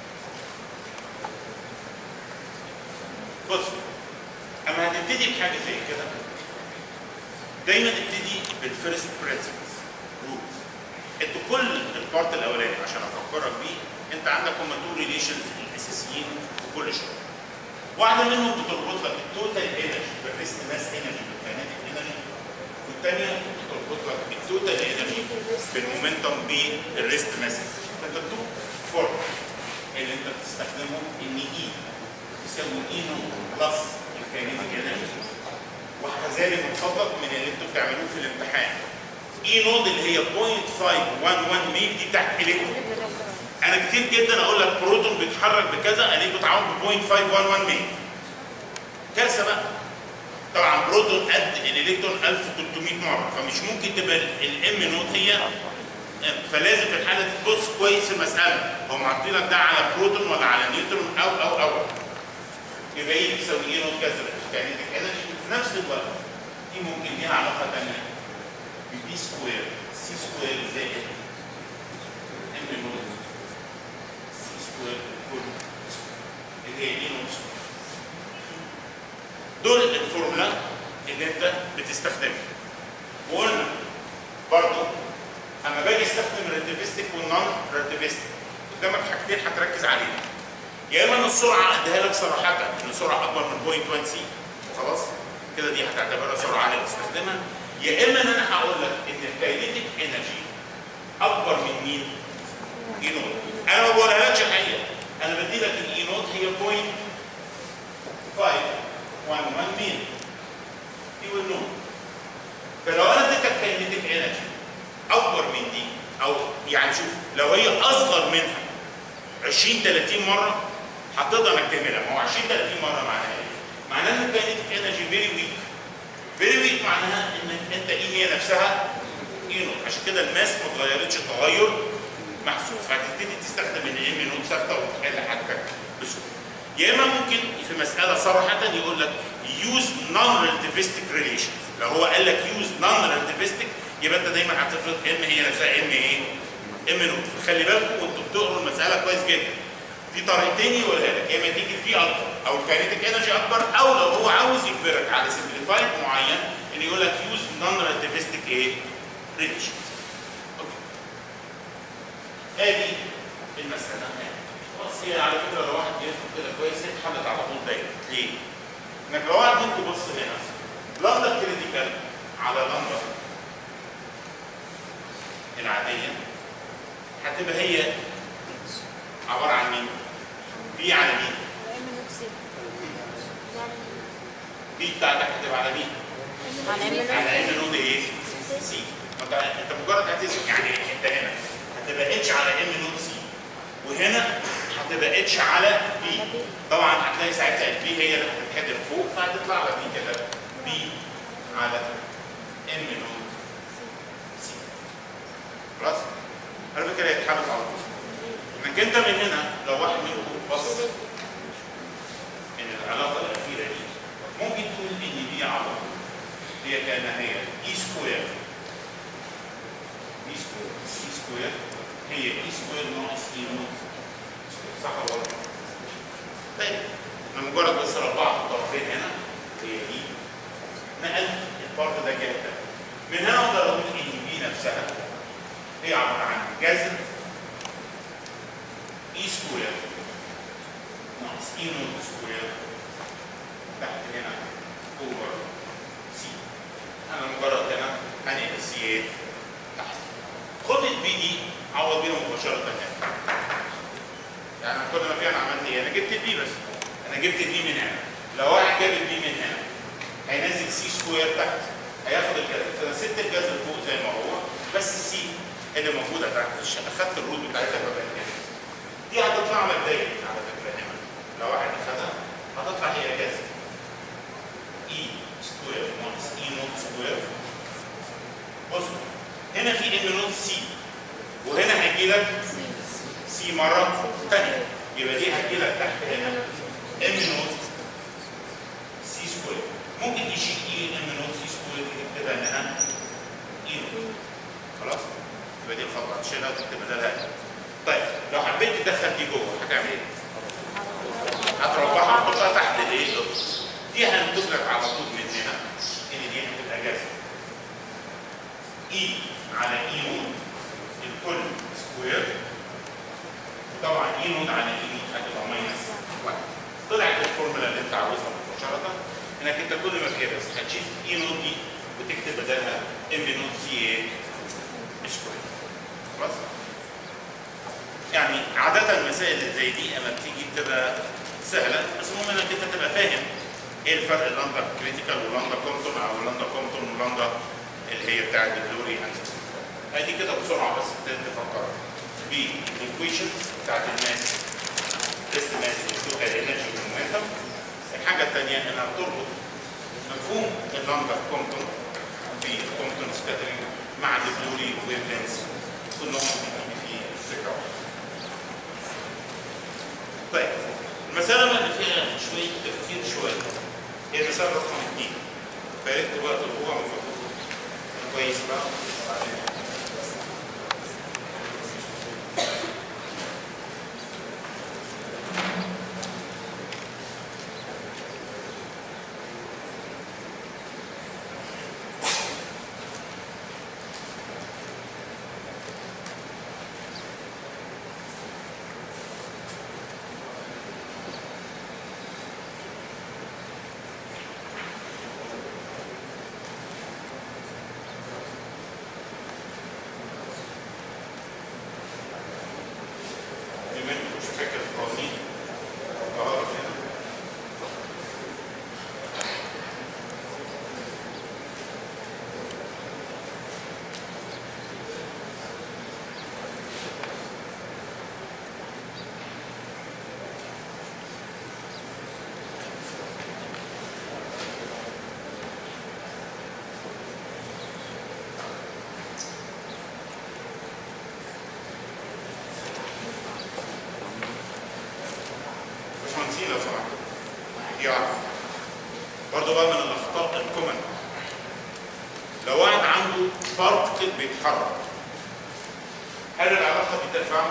Speaker 1: بص اما هتبتدي بحاجه زي كده دايما ابتدي بالفيرست برنسبلز رولز انتوا كل البارت الاولاني عشان افكرك بيه انت عندك هم تو ريليشنز الاساسيين في كل شغل واحده منهم بتربط لك التوتال انرجي بالريست ماس انرجي بالكاينتيك انرجي والثانيه بتربط لك التوتال انرجي بالمومنتوم بالريست ماس فانت التو فورم اللي انت بتستخدمه ان اي يساوي اي نو بلس الكاينتيك انرجي وكذلك من فضلك من اللي انتوا بتعملوه في الامتحان اي نود اللي هي 0.511 ميل دي بتاعت الكترون انا كتير جدا اقول لك بروتون بيتحرك بكذا الاقيه بيتعامل ب 0.511 ميل كارثه بقى طبعا بروتون قد الالكترون 1300 مره فمش ممكن تبقى الام نوت هي فلازم في الحاله دي تبص كويس في المساله هم عاطين لك ده على بروتون ولا على نيوترون او او او يبقى ايه بيساوي ايه نوت كذا يعني انرجي في نفس الوقت دي ممكن ليها علاقه ثانيه بي سكوير سي سكوير زائد ام نوت دول الفورمولا اللي انت بتستخدمها وقلنا برضو اما باجي استخدم الريلاتيفيستيك والنون ريلاتيفيستيك قدامك حاجتين هتركز عليهم يا اما ان السرعه اديها لك صراحه ان السرعه اكبر من 0.1 سي وخلاص كده دي هتعتبرها سرعه عاليه تستخدمها يا اما ان انا هقول لك ان الكاينيتيك انرجي اكبر من مين؟ اي نوت انا ما بقولهالكش الحقيقه انا بدي لك الاي نوت هي 0.511 مين دي والنوت فلو انا اديتك كاينيتيك انرجي اكبر من دي او يعني شوف لو هي اصغر منها 20 30 مره هتقدر انك تعملها ما هو 20 30 مره معناها ايه؟ معناها ان الكاينيتيك انرجي فيري ويك فيري ويك معناها ان انت ايه هي نفسها اي نوت عشان كده الماس ما اتغيرتش تغير محسوس فهتبتدي تستخدم الام نوت ثابته وتحل حاجتك بسهوله يا اما ممكن في مساله صراحه يقول لك يوز نون ريلاتيفيستيك ريليشن لو هو قال لك يوز نون ريلاتيفيستيك يبقى انت دايما هتفرض ام هي نفسها ام ايه؟ ام نوت فخلي بالكم وانتوا بتقروا المساله كويس جدا في طريقتين يقولها لك يا اما تيجي في اكبر او الكاينيتيك انرجي اكبر او لو هو عاوز يجبرك على سمبليفايد معين ان يقول لك يوز نون ريلاتيفيستيك ايه؟ ريليشن ادي المساله خلاص هي على فكره لو واحد بيفهم كده كويس هي اتحلت على طول دايما ليه؟ انك لو واحد ممكن تبص هنا لندا كريتيكال على لندا العاديه هتبقى هي عباره عن مين؟ بي على مين؟ بي بتاعتك هتبقى على مين؟ على ان نود ايه؟ سي انت انت مجرد هتسمع يعني انت هنا هتبقى اتش على ام نود سي وهنا هتبقى اتش على بي طبعا هتلاقي ساعتها البي هي اللي هتتحدر فوق فهتطلع لك دي كده بي على ام نود سي خلاص على فكره هي اتحلت على طول انك انت من هنا لو واحد منكم بص ان العلاقه الاخيره دي ممكن تقول ان دي علاقه هي كانها هي اي سكوير اي سكوير سي سكوير هي اي سكوير ناقص اي نوت صح ولا غلط؟ طيب انا مجرد بس ربعت الطرفين هنا هي دي نقلت البارت ده جدا من هنا اقدر اقول ان بي نفسها هي عباره عن جذر اي سكوير ناقص اي نوت سكوير تحت هنا اوفر سي انا مجرد هنا هنقل سي ايه تحت خد البي دي عوض بيها مباشره هنا يعني كل ما فيها انا عملت ايه؟ انا جبت البي بس انا جبت البي من هنا لو واحد جاب البي من هنا هينزل سي سكوير تحت هياخد الجذر فانا سبت الجذر فوق زي ما هو بس السي اللي موجوده تحت اخدت الروت بتاعتها فبقت هنا دي هتطلع لك دايما على فكره هنا لو واحد اخدها هتطلع هي كذا اي سكوير ناقص اي نوت سكوير بص هنا في ام نوت سي وهنا هيجي لك سي مره ثانيه يبقى دي هتجي لك تحت هنا ام نوت سي سكوير ممكن تشيل اي ام نوت سي سكوير تكتبها هنا اي نوت خلاص يبقى دي الخطوه تشيلها وتكتب بدلها طيب لو حبيت تدخل دي جوه هتعمل ايه؟ هتربعها وتحطها تحت الايه؟ دي هنكتب لك على طول من هنا ان دي هتبقى جذر اي على اي نود الكل سكوير وطبعا اي نود على اي نود هتبقى ماينس 1 طلعت الفورمولا اللي انت عاوزها مباشره انك انت كل ما فيها بس هتشيل اي نود دي وتكتب بدلها ام نود سي ايه سكوير خلاص؟ يعني عادة المسائل اللي زي دي اما بتيجي بتبقى سهلة بس المهم انك انت تبقى فاهم ايه الفرق اللاندا كريتيكال ولاندا كومتون او لاندا كومتون ولاندا اللي هي بتاعت البلوري ادي كده بسرعة بس ابتديت تفكر بالايكويشنز بتاعت الماس تيست ماس اللوكال انرجي والمومنتم الحاجة الثانية انها بتربط مفهوم اللاندا كومتون في كومتون سكاترينج مع البلوري ويف لينس كلهم بيجي في فكرة واحدة. طيب المسألة بقى اللي فيها شوية تفكير شوية هي المسألة رقم اثنين فارقت وقت الرجوع من فضلكم كويس بقى دي واحده برضه بقى من الاخطاء الكومن لو واحد عنده بارتكل بيتحرك هل العلاقه دي تنفع؟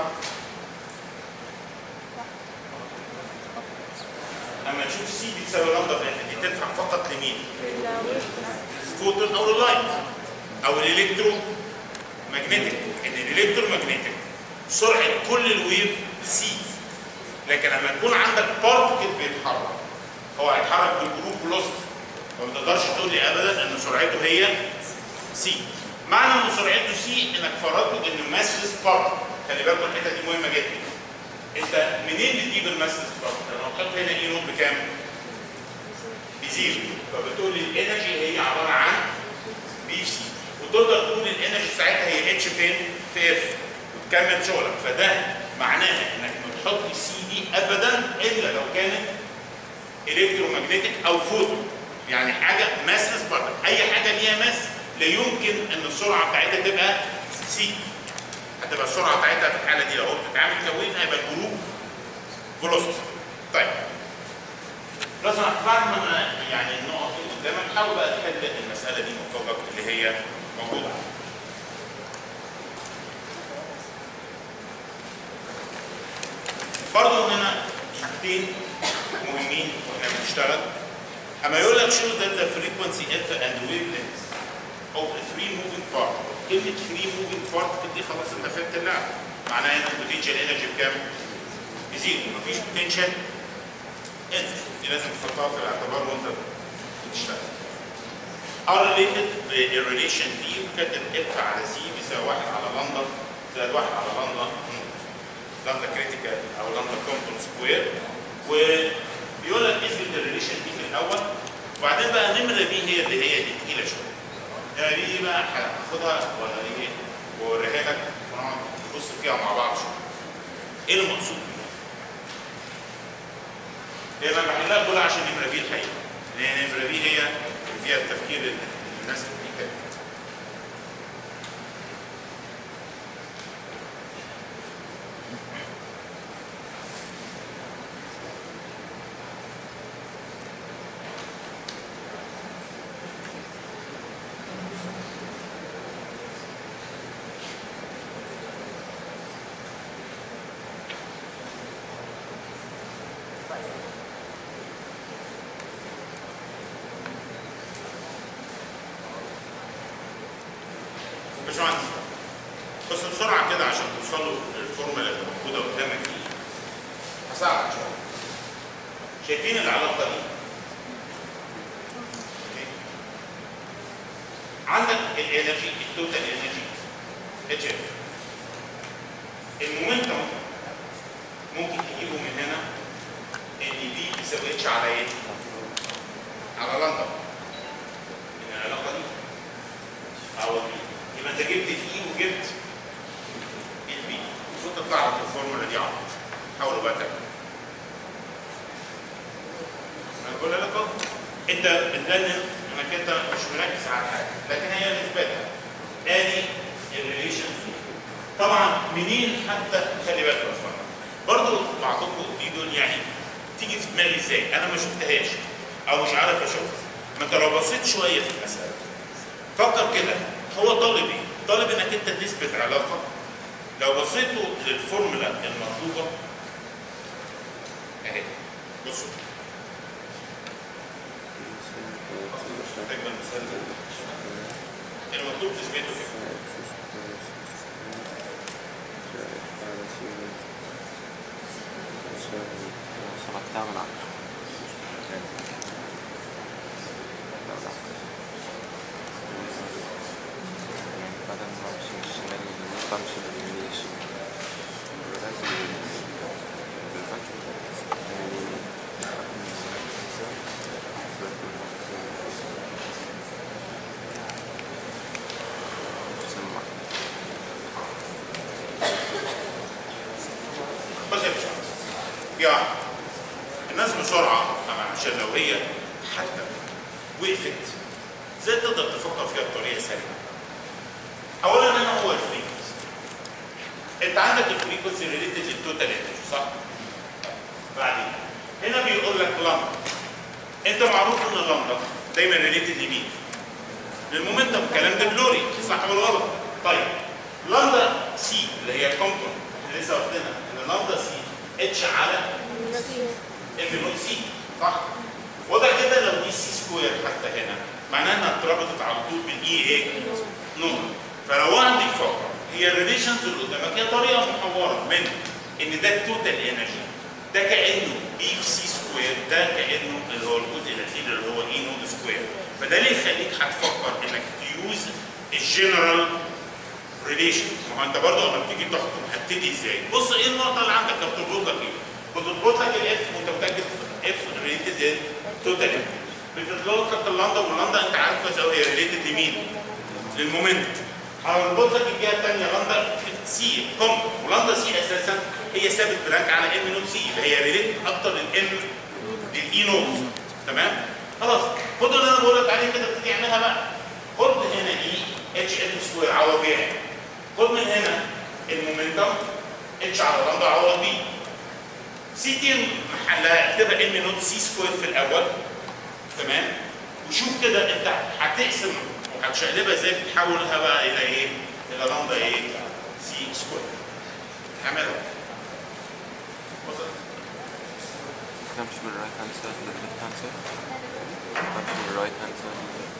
Speaker 1: لما نشوف سي بتساوي لامدا في F، دي تنفع فقط لمين؟ فوتون او اللايت او الالكترو ماجنتيك ان الالكترو ماجنتيك سرعه كل الويف سي لكن لما يكون عندك بارتكل بيتحرك هو هيتحرك بالجروب فيلوسيتي فما تقدرش تقول لي ابدا ان سرعته هي سي معنى ان سرعته سي انك فرضت ان ماسلس بارتكل خلي بالكم الحته دي مهمه جدا انت منين بتجيب الماسلس بارتكل؟ لما تحط هنا اي نوت بكام؟ بزيرو فبتقول لي الانرجي هي عباره عن بي سي وتقدر تقول الانرجي ساعتها هي اتش فين؟ في اف وتكمل شغلك فده معناها انك ما تحط سي دي ابدا الا لو كانت الكترومagnetic او فوتون يعني حاجه ماسلس بارتكل اي حاجه ليها ماس لا يمكن ان السرعه بتاعتها تبقى سي هتبقى السرعه بتاعتها في الحاله دي لو هو بتتعامل كويف هيبقى الجروب فيلوسيتي طيب لازم بعد ما يعني النقط اللي قدامك حاول بقى تحل المساله دي من فضلك اللي هي موجوده برضه هنا حاجتين مهمين واحنا بنشتغل اما يقول لك show that the frequency f and wavelength of a free moving particle كلمة free moving particle دي خلاص انت فهمت اللعبة معناها هنا البوتنشال انرجي بكام؟ بزيرو مفيش بوتنشال انرجي دي لازم تحطها في الاعتبار وانت بتشتغل are related بالريليشن دي وكاتب اف على سي بيساوي 1 على لندا زائد 1 على لندا لندا كريتيكال او لندا كومبون سكوير وبيقول لك اثبت الريليشن دي في الاول وبعدين بقى نمره بي هي اللي هي اللي تقيله شويه يعني دي بقى هاخدها ولا ايه واوريها لك ونقعد نبص فيها مع بعض شويه ايه المقصود منها؟ هي انا بحلها كلها عشان نمره بي الحقيقه لان نمره بي هي اللي فيها التفكير اللي الناس بتحتاجه باشمهندس بس بسرعه كده عشان توصلوا للفورمولا اللي موجوده قدامك دي هساعدك شويه شايفين العلاقه دي؟ أوكي. عندك الانرجي التوتال انرجي اتش اف المومنتم ممكن تجيبه من هنا ان دي بيساوي اتش على ايه؟ على لندن من العلاقه دي او دي يبقى انت جبت الاي وجبت البي المفروض تطلع لك الفورمولا دي على طول حاولوا بقى تعملوا انا بقول لك اهو انت بتدنن انك انت مش مركز على حاجه لكن هي نسبتها ادي الريليشن طبعا منين حتى خلي بالك يا اخوانا برضه بعضكم بيقول يعني تيجي في دماغي ازاي انا ما شفتهاش او مش عارف اشوفها ما انت لو بصيت شويه في المساله فكر كده هو طالب ايه؟ طالب انك انت تثبت علاقه لو بصيتوا للفورمولا المطلوبه اهي بصوا تقريبا مثال المطلوب تثبته كده
Speaker 3: سمعتها من عشرة بدل ما امشي من الشمال لليمين بمشي من اليمين للشمال ولازم بالفكر من اليمين تسمع
Speaker 1: بص يا باشمهندس يا واحد الناس بسرعه طبعا عشان لو هي حتى وقفت ازاي تقدر تفكر فيها بطريقه سريعه اولا هنا هو الفريكونسي انت عندك الفريكونسي ريليتد للتوتال انرجي صح؟ بعدين هنا بيقول لك لمبه انت معروف ان اللمبه دايما ريليتد لمين؟ للمومنتم الكلام ده جلوري صح ولا غلط؟ طيب لامدا سي اللي هي الكومبون اللي لسه واخدينها ان لامدا سي اتش على ام نوت سي صح؟ وضع كده لو دي سي سكوير حتى هنا معناها انها اتربطت على طول بالاي ايه؟ نورمال فلو واحد يفكر هي الريليشنز اللي قدامك هي طريقه محوره من ان ده التوتال انرجي ده كانه بي في سي سكوير ده كانه اللي هو الجزء الاخير اللي هو اي نود سكوير فده اللي يخليك هتفكر انك تيوز الجنرال ريليشن ما هو انت برضه لما بتيجي تحكم هتبتدي ازاي؟ بص ايه النقطه اللي عندك اللي بتربط لك ايه؟ بتربط لك الاف وانت متاكد اف ريليتد ايه؟ توتال بتطلق لك اللندا واللندا انت عارف كويس قوي هي ريليتد لمين؟ للمومنت هربط لك الجهه الثانيه لندا سي كومب ولندا سي اساسا هي ثابت بلانك على ام نوت سي اللي هي ريليتد اكتر للام للاي نوت تمام؟ خلاص خد اللي انا بقول لك عليه كده ابتدي اعملها بقى خد هنا اي اتش اف سكوير عوض بيها خد من هنا المومنتم اتش على لندا عوض بيه سي تي محلها اكتبها ام نوت سي سكوير في الاول تمام وشوف كده انت هتقسم وهتشقلبها ازاي بتحولها بقى الى ايه؟ الى لندا ايه؟ سي سكوير اعملها وصلت
Speaker 3: نمشي من الرايت هاند سايد للليفت هاند سايد نمشي من الرايت هاند سايد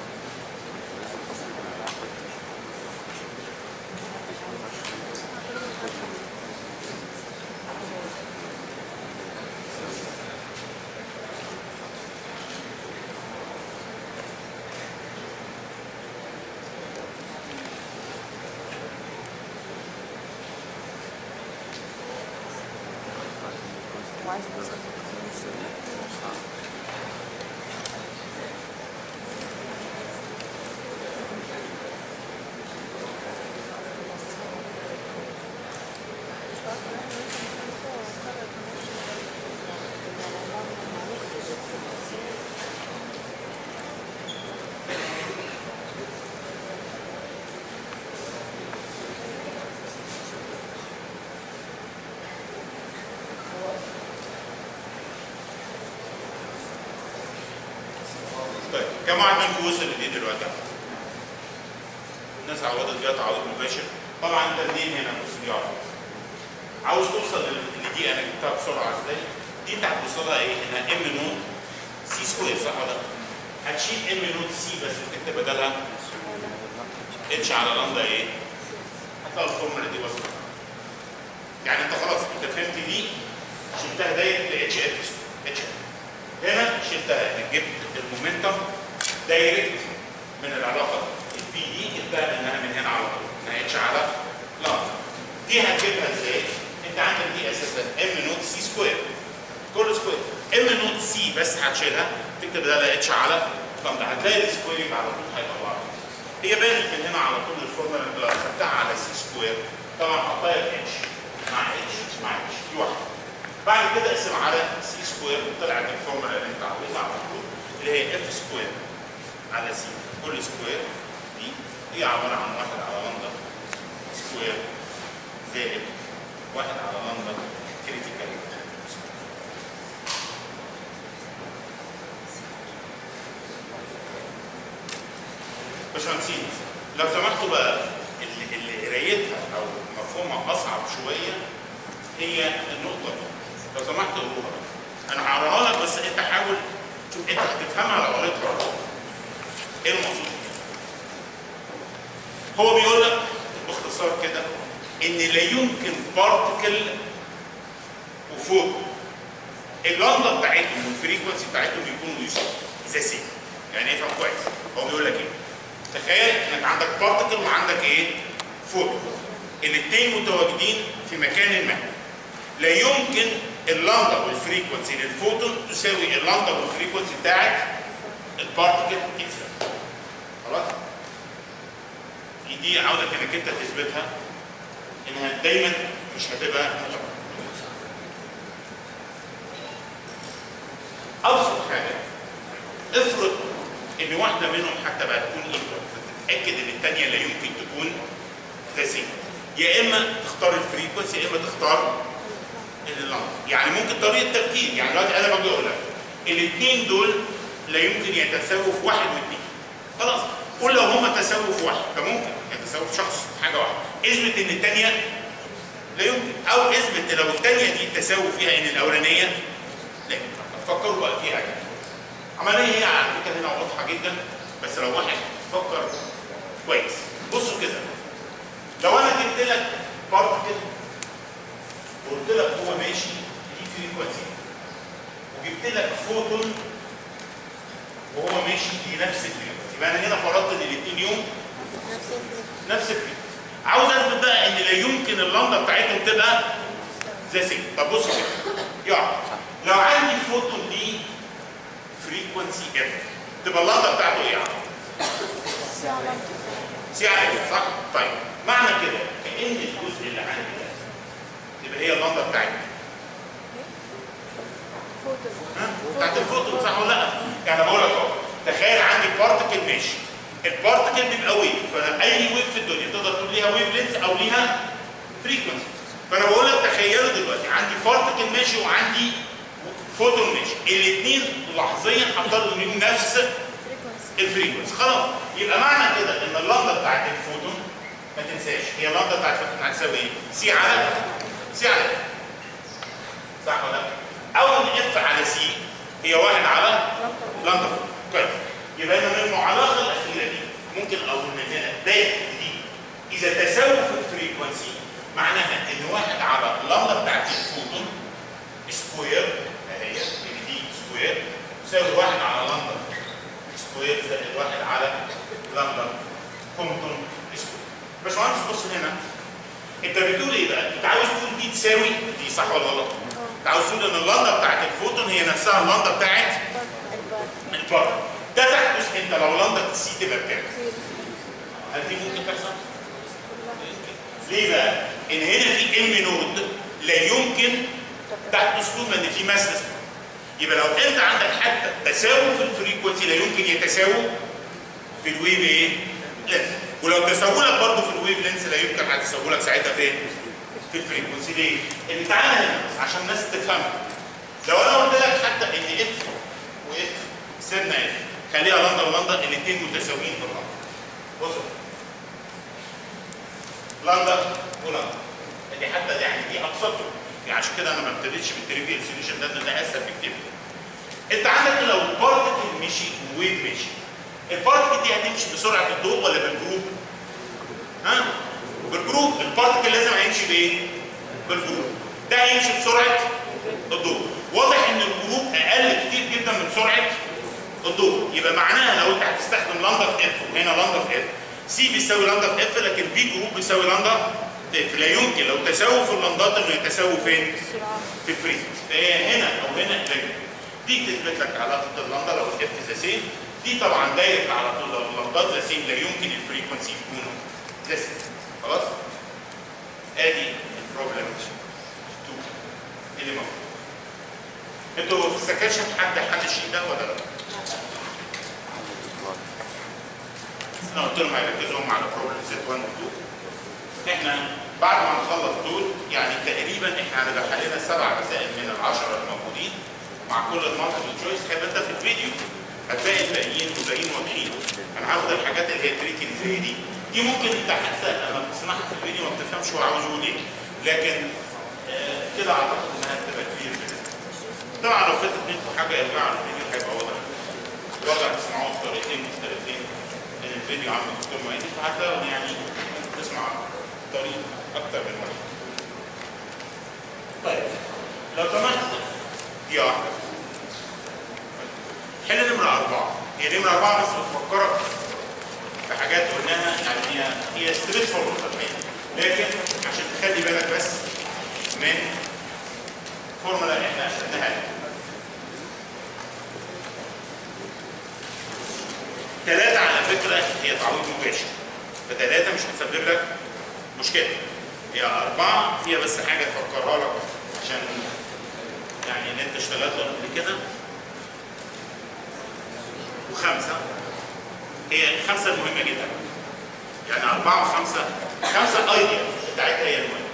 Speaker 1: طيب كم واحد منكم وصل لدي دلوقتي؟ الناس عوضت بيها تعويض مباشر طبعا انت منين هنا بص دي عوض عاوز توصل لل- لدي انا جبتها بسرعه ازاي؟ دي انت هتوصلها ايه؟ انها ام نوت سي سكوير صح ولا لا؟ هتشيل ام نوت سي بس وتكتب بدلها اتش على لندا ايه؟ هتلاقي الفورمولا دي وصلت يعني انت خلاص انت فهمت دي شلتها دايركت ل اتش اف اتش اف هنا شلتها انك جبت المومنتم دايركت من العلاقه البي دي جبتها انها من هنا على طول انها اتش على لامدا دي هتجيبها ازاي؟ انت عندك دي اساسا ام نوت سي سكوير كل سكوير ام نوت سي بس هتشيلها تكتب ده اتش على لامدا هتلاقي السكويرنج على طول هيطلعها هي بانت من هنا على طول الفورمولا اللي لو خدتها على سي سكوير طبعا حطها في اتش مع اتش مع اتش دي واحده بعد كده اقسم على سي سكوير طلعت الفورمولا اللي انت عاوزها على طول اللي هي اف سكوير على سي كل سكوير دي هي عباره عن واحد على لندا سكوير زائد واحد على لندا كريتيكال باشمهندسين لو سمحتوا بقى اللي, اللي قرايتها او مفهومها اصعب شويه هي النقطه دي لو سمحت قروها انا هقراها لك بس انت حاول شوف انت هتفهمها لو قريتها ايه المقصود بيها؟ هو بيقول لك باختصار كده ان لا يمكن بارتكل وفوق اللندا بتاعتهم والفريكونسي بتاعتهم يكونوا ذا سيم يعني افهم كويس هو بيقول لك ايه تخيل انك عندك بارتكل وعندك ايه فوتون الاثنين متواجدين في مكان ما لا يمكن اللندا والفريكونسي للفوتون تساوي اللندا والفريكونسي بتاعت البارتكل اتساوي خلاص دي- دي عاوزك انك انت تثبتها انها دايما مش هتبقى متوازنه ابسط حاجه افرض ان واحده منهم حتى بقى تكون ايكوال فتتاكد ان الثانيه لا يمكن تكون ذا سيم يا اما تختار الفريكونسي يا اما تختار اللندا يعني ممكن طريقه تفكير يعني دلوقتي انا باجي اقول لك الاثنين دول لا يمكن يتساووا في واحد واثنين خلاص قول لو هم تساووا في واحد فممكن يتساووا في شخص حاجه واحده اثبت ان الثانيه لا يمكن او اثبت لو الثانيه دي تساوي فيها ان الاولانيه لا يمكن فكروا بقى فيها كده عمليه هي على فكره هنا واضحه جدا بس لو واحد فكر كويس بصوا كده لو انا جبت لك بارتكل وقلت لك هو ماشي دي فريكونسي وجبت لك فوتون وهو ماشي في نفس الفريكونسي يبقى انا هنا فرضت ان الاثنين يوم نفس الفريكونسي عاوز اثبت بقى ان لا يمكن اللمبه بتاعتهم تبقى زي سي طب بص كده يعني لو عندي فوتون دي فريكونسي اف تبقى اللمبه بتاعته ايه يعني؟ سي على اف صح؟ طيب معنى كده كان الجزء اللي عندي ده تبقى هي اللمبه بتاعتي ها؟ بتاعت الفوتون صح ولا لا؟ يعني بقول لك اهو تخيل عندي بارتكل ماشي البارتكل بيبقى ويف فاي ويف في الدنيا تقدر تقول ليها ويف لينث او ليها فريكونسي فانا بقول لك تخيلوا دلوقتي عندي بارتكل ماشي وعندي فوتون ماشي الاثنين لحظيا هفترض انهم نفس الفريكونسي خلاص يبقى معنى كده ان اللمبه بتاعت الفوتون ما تنساش هي اللمبه بتاعت الفوتون هتساوي ايه؟ سي على سي على اف صح ولا لا؟ او ان اف على سي هي واحد على لمبه فوتون كويس يبقى هنا من المعلقه الاخيره دي ممكن اقول من هنا دايره دي اذا تساووا في الفريكونسي معناها ان واحد على اللمبه بتاعت الفوتون سكوير اهي ان دي سكوير تساوي واحد على لمبه سكوير زائد واحد على لمبه كومتون سكوير باشمهندس بص هنا انت بتقول ايه بقى؟ انت عاوز تقول دي تساوي دي صح ولا غلط؟ انت عاوز تقول ان اللمبه بتاعت الفوتون هي نفسها اللمبه بتاعت البر ده تحدث انت لو لمبه السي تبقى بكام؟ هل دي ممكن تحصل؟ ليه بقى؟ ان هنا في ام نود لا يمكن تحدث طول ما ان في ماس يبقى لو انت عندك حتى تساوي في الفريكونسي لا يمكن يتساووا في الويف ايه؟ لينس ولو تساووا لك برضه في الويف لينس لا يمكن هتساووا لك ساعتها فين؟ في الفريكونسي ليه؟ ان تعالى هنا عشان الناس تفهم لو انا قلت لك حتى ان اف واف سيبنا اف خليها لندا ولندا الاثنين متساويين في اللندا بصوا لندا ولندا دي حتى يعني دي ابسطهم يعني عشان كده انا ما ابتديتش بالتريفيال سوليوشن ده لان ده اسهل بكتير انت عندك لو بارتكل مشي وويف مشي البارتكل دي هتمشي بسرعه الضوء ولا بالجروب؟ ها؟ بالجروب البارتكل لازم هيمشي بايه؟ بالجروب ده هيمشي بسرعه الضوء واضح ان الجروب اقل كتير جدا من سرعه الضوء يبقى معناها لو انت هتستخدم لندا في اف وهنا لندا في اف سي بيساوي لندا في اف لكن بي جروب بيساوي لندا في اف لا يمكن لو تساووا في اللندات انه يتساووا فين؟ في الفريكونسي فهي هنا او هنا لا يمكن دي تثبت لك علاقه اللندا لو الاف ذا سيم دي طبعا دايركت على طول لو اللندات ذا سيم لا يمكن الفريكونسي يكونوا ذا سيم خلاص؟ ادي البروبلم 2 اللي موجود انتوا في السكاشن حد حل الشيء ده ولا لا؟ انا قلت لهم هيركزوا هم على بروبلم زد 1 و 2 احنا بعد ما نخلص دول يعني تقريبا احنا هنبقى حلينا سبع مسائل من العشره الموجودين مع كل المالتيبل تشويس هيبقى انت في الفيديو هتلاقي الباقيين والباقيين واضحين انا هاخد الحاجات اللي هي تريكي اللي زي دي دي ممكن انت حتى لما بتسمعها في الفيديو ما بتفهمش هو عاوز يقول ايه لكن آه كده اعتقد انها هتبقى كتير كده طبعا لو فاتت منكم حاجه ارجعوا على الفيديو هيبقى واضح واضح تسمعوه بطريقتين مختلفين لان الفيديو عم الدكتور مهندس فهتلاقوا يعني تسمع طريق اكتر من واحد طيب لو سمحت دي واحده حل نمره اربعه هي نمره اربعه بس بتفكرك في حاجات قلناها يعني هي هي ستريت فورورد لكن عشان تخلي بالك بس من فورمولا احنا اخذناها ثلاثة على فكرة هي تعويض مباشر فثلاثة مش هتسبب لك مشكلة هي أربعة فيها بس حاجة تفكرها لك عشان يعني إن أنت اشتغلت قبل كده وخمسة هي خمسة مهمة جدا يعني أربعة وخمسة خمسة أيديا بتاعتها هي المهمة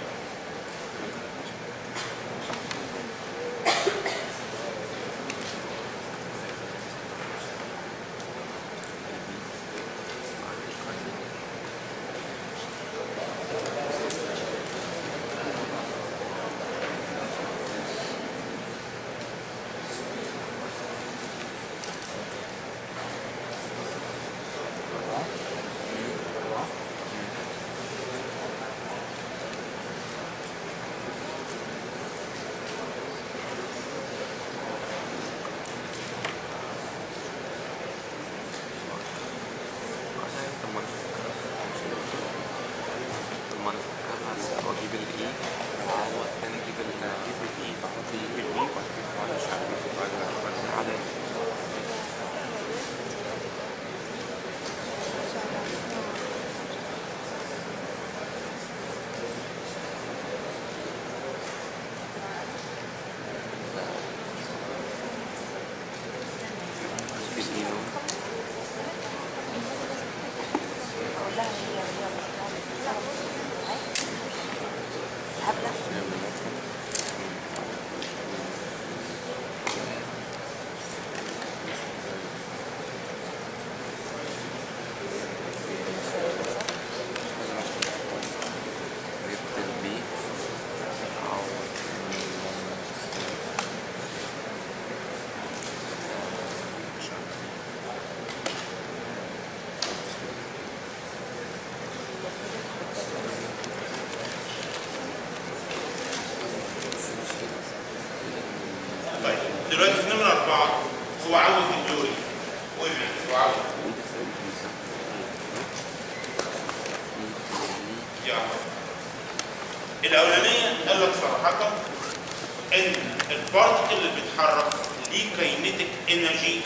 Speaker 3: ما انا فكرها هو اجيب الاي وهو التاني اجيب ال اجيب الاي بحط اجيب الاي وبعد كده بعد مش عارف ايه بعد بعد كده على في الاي نو جبت البي او مش عارف
Speaker 1: طيب دلوقتي في نمرة أربعة هو عاوز الدوري ويبقى هو عاوز
Speaker 3: ايه تساوي بي صح؟ ايه
Speaker 1: يعني الأولانية قال لك صراحة إن البارتكل اللي بيتحرك ليه كاينيتيك انرجي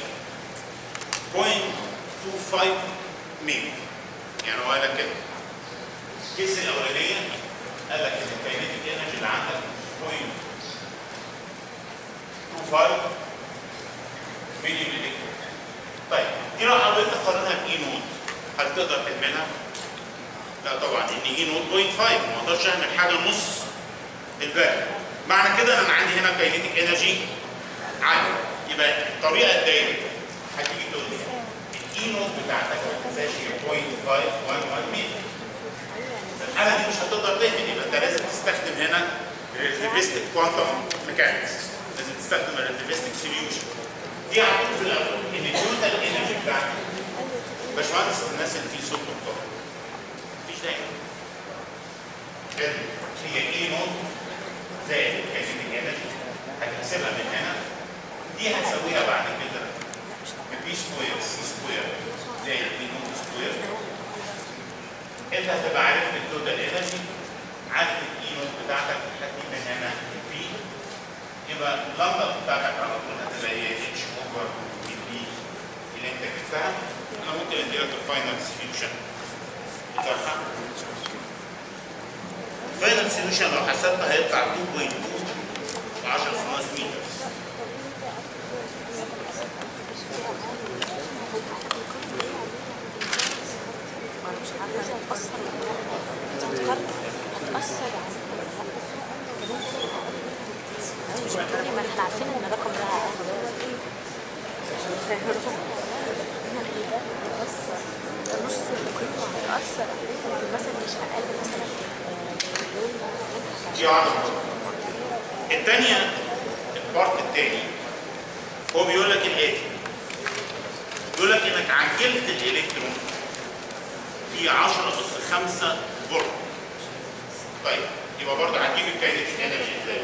Speaker 1: 0.25 ميل يعني هو قال لك كده الكيس الأولانية قال لك إن الكاينيتيك انرجي اللي عندك 0.25 ملي ملي طيب دي لو حاولت تقارنها بإي نود هل تقدر تعملها؟ لا طبعا ان اي نوت بوينت 5 ما اقدرش اعمل حاجه نص الفاليو معنى كده ان انا عندي هنا كاينيتيك انرجي عاليه يبقى الطريقه الدايره هتيجي تقول لي الاي نوت بتاعتك ما تنساش هي 0.511 متر في الحاله دي مش هتقدر تهبط يبقى انت لازم تستخدم هنا ريلاتيفيستيك كوانتم ميكانكس لازم تستخدم الريلاتيفيستيك سوليوشن دي هتقول في الاول ان التوتال انرجي بتاعتك باشمهندس الناس اللي فيه صوت دكتور مفيش داعي حلو هي اي نوت زائد الكاينيتيك انرجي هتحسبها من هنا دي هتساويها بعد كده بي سكوير سي سكوير زائد بي نوت سكوير انت هتبقى عارف التوتال انرجي عارف الاي نوت بتاعتك هتجيب من هنا بي يبقى اللمبه بتاعتك على طول هتبقى هي اتش اوفر البي اللي انت جبتها انا ممكن ادي لك الفاينل سوليوشن بتاعها الفاينل سوليوشن لو حسبتها هيطلع 2.2 ب 10 خمس متر
Speaker 4: انا مش عارفه هتأثر هتأثر هتأثر مش بتقولي ما احنا عارفين ان الرقم ده نص القيمة هتأثر مثلا مش أقل مثلا
Speaker 1: دي عضلة الثانية البارت الثاني هو بيقول لك الآتي بيقول لك إنك عجلت الإلكترون في 10 أس 5 فولت طيب يبقى برضه هتجيب الكاينيتيك انرجي ازاي؟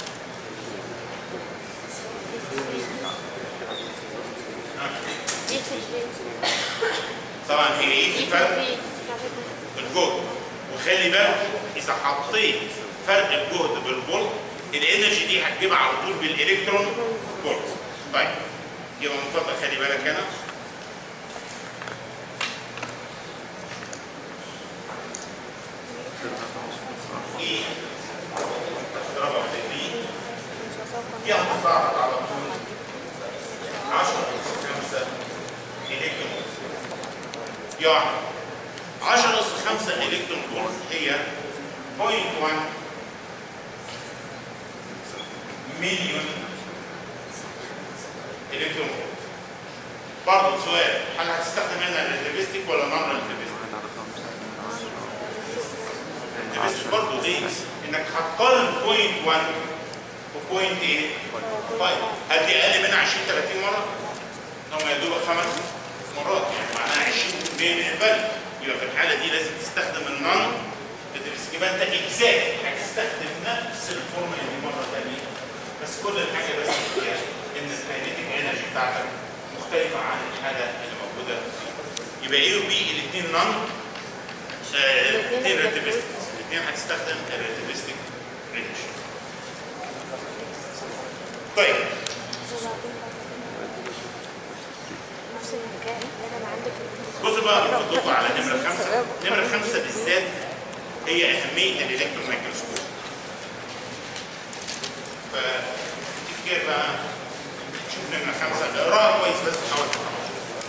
Speaker 1: ها؟ طبعا هي ايه في فرق الجهد وخلي بالك اذا حطيت فرق الجهد بالفولت الانرجي دي هتجيبها على طول بالالكترون فولت طيب يبقى من فضلك خلي بالك هنا اي اضربها في بي دي هتتصاعد على طول 10 5 الكترون يعني 10 أس 5 إلكترون فولت هي 0.1 مليون إلكترون فولت برضه سؤال هل هتستخدم هنا الريلاتيفيستيك ولا نون ريلاتيفيستيك؟
Speaker 3: واحد على خمسة
Speaker 1: الريلاتيفيستيك برضه ليه؟ إنك هتقارن 0.1 و 0.8 هل دي أقل منها 20 30 مرة؟ هم يا دوبك خمس مرات يعني معناها 20% من الفاليو يبقى في الحاله دي لازم تستخدم النون بتدرس يبقى انت اجزاء هتستخدم نفس الفورمولا دي مره ثانيه بس كل الحاجه بس هي ان الكاينيتيك انرجي بتاعتك مختلفه عن الحاله اللي موجوده فيه يبقى ايه وبي الاثنين نون الاثنين ريلاتيفيستيك الاثنين اثنين هتستخدم الريلاتيفستيك ريليشن طيب
Speaker 4: نفس الحكايه انا عندك
Speaker 1: بصوا بقى بفضلكم على نمرة خمسة نمرة خمسة بالذات هي أهمية الإلكترون مايكروسكوب فتفتكر بقى شوف نمرة خمسة اقراها كويس بس حاول تفهمها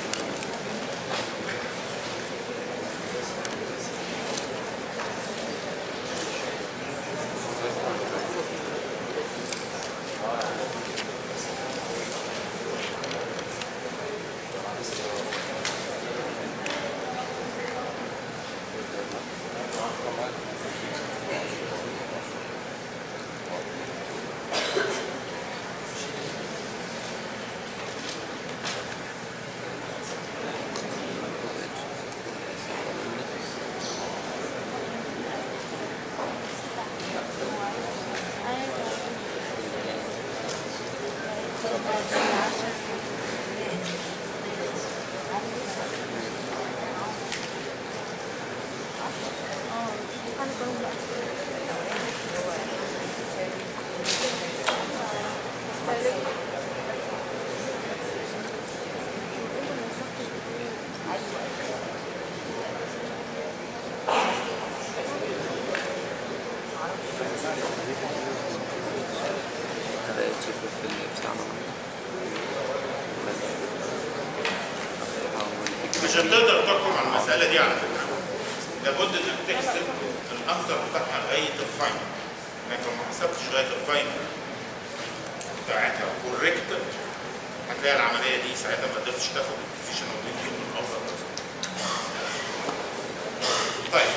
Speaker 3: هذا اتش في الفيلم بتاعنا
Speaker 1: مش هتقدر تحكم على المسألة دي على فكرة لابد انك تحسب الانسر بتاعها لغاية الفاينل انك لو ما حسبتش لغاية الفاينل بتاعتها كوريكت هتلاقي العملية دي ساعتها ما قدرتش تاخد الديسيشن او تجيب من الافضل طيب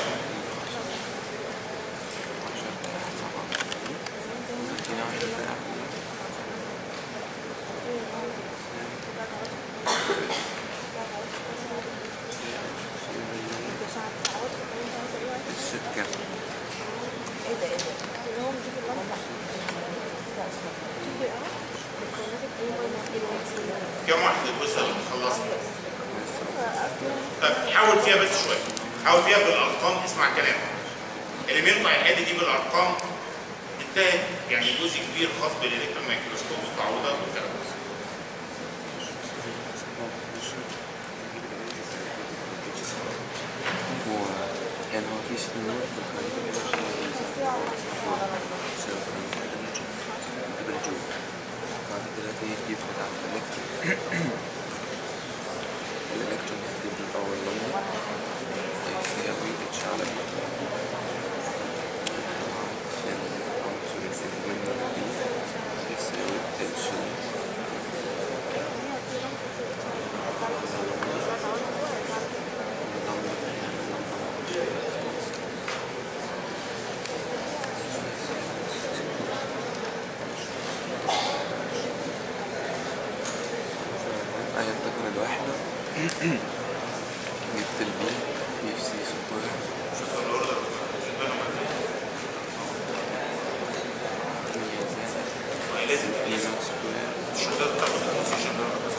Speaker 3: الشركة
Speaker 4: ايه ده ايه ده اللي هو بيجيب اللمبه تيجي اه مكونات ايه ولا
Speaker 1: كم واحد وصل خلصت طب حاول فيها بس شويه حاول فيها بالارقام اسمع كلامي اللي بينطع الحته دي بالارقام انتهت يعني جزء كبير خاص بالالكترون مايكروسكوب والتعويضات والكلام ده
Speaker 3: هو يعني هو فيش نور في الخليج بسبب قبل جو بعد كده في الجيب بتاع الإلكترون الإلكترون هتجيب الأول لمبة هيساوي اتش على بي عشان عنصر السيجمنت بي هيساوي اتش أيا تكن الوحدة جبت البي بي في سي سكوير
Speaker 1: شوف الاوردر شوف انا
Speaker 3: هي زائد
Speaker 1: ما هي لازم
Speaker 3: بي
Speaker 1: تقيس
Speaker 3: نوت سكوير
Speaker 1: مش هتقدر تاخد الديسيجن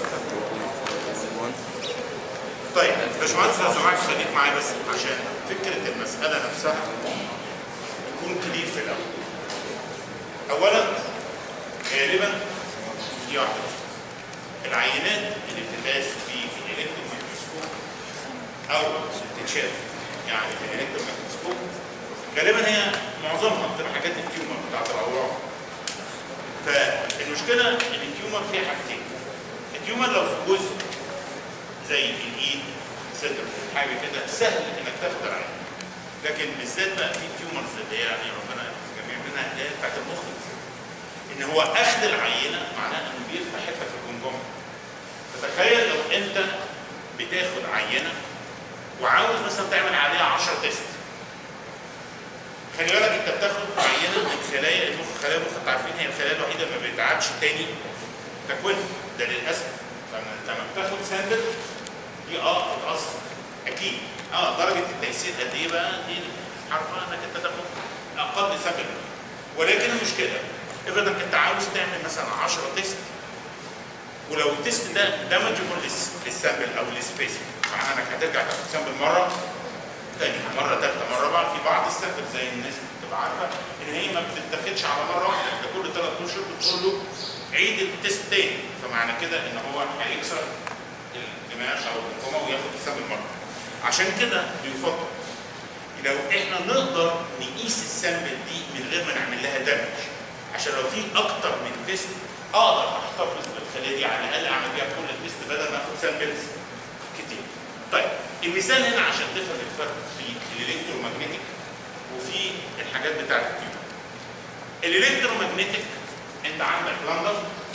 Speaker 3: 1
Speaker 1: طيب باشمهندس لو سمحت خليك معايا بس عشان فكره المساله نفسها تكون كلير في الاول. اولا غالبا دي واحده بس. العينات اللي بتتقاس في في الالكترون ميكروسكوب او بتتشاف يعني في الالكترون ميكروسكوب غالبا هي معظمها بتبقى حاجات التيومر بتاعت الاورام. فالمشكله ان التيومر فيها حاجتين. التيومر لو في جزء زي الايد صدر حاجه كده سهل انك تاخد العين لكن بالذات بقى في تيومرز اللي هي يعني ربنا يحفظ الجميع منها اللي هي بتاعت المخ ان هو اخذ العينه معناه انه بيفتح حته في الجمجمه فتخيل لو انت بتاخد عينه وعاوز مثلا تعمل عليها 10 تيست خلي بالك انت بتاخد عينه من خلايا المخ خلايا المخ انتوا عارفين هي الخلايا الوحيده اللي ما بيتعادش تاني تكوينها ده للاسف لما لما بتاخد سامبل دي اه بتاثر اكيد اه درجه التيسير قد ايه بقى دي عارفه انك انت تاخد اقل سامبل ولكن المشكله افرض انك انت عاوز تعمل مثلا 10 تيست ولو التيست ده دامجبل للسامبل او للسبيس معناه انك هترجع تاخد سامبل مره تانية مرة تالتة مرة رابعة في بعض السامبل زي الناس تبقى عارفه ان هي ما بتتاخدش على مره واحده ده كل ثلاث اشهر بتقول له عيد التست تاني فمعنى كده ان هو هيكسر الدماغ او الجمجمه وياخد السبب مره عشان كده بيفضل لو احنا نقدر نقيس السامبل دي من غير ما نعمل لها دمج عشان لو في اكتر من تيست اقدر احتفظ بالخليه دي على الاقل اعمل بيها كل تيست بدل ما اخد سامبلز كتير. طيب المثال هنا عشان تفهم الفرق في الالكترومagnetic وفي الحاجات بتاعت التيوب. الالكترومagnetic انت عندك لندن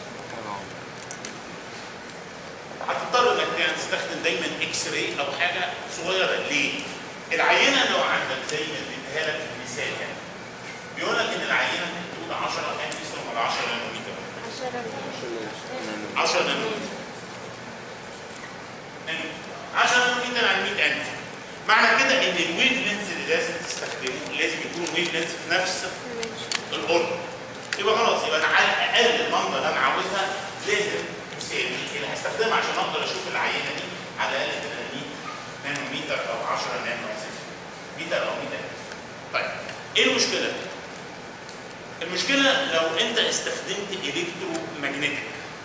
Speaker 1: هتضطر انك يعني تستخدم دايما اكس راي او حاجه صغيره ليه؟ العينه لو عندك زي ما اديتها لك في المثال يعني بيقول لك ان العينه في حدود 10 انجستروم ولا 10 نانومتر 10 نانومتر نانو- 10 نانومتر عن 100 انف معنى كده ان الويف لينس اللي لازم تستخدمه لازم يكون ويف لينس في نفس الاوردر يبقى خلاص يبقى انا على الاقل المنطقه اللي انا عاوزها لازم تساوي اللي هستخدمها عشان اقدر اشوف العينه دي على الاقل تبقى 100 نانومتر او 10 نانو اساسا متر او 100 طيب ايه المشكله؟ المشكله لو انت استخدمت الكترو ماجنتيك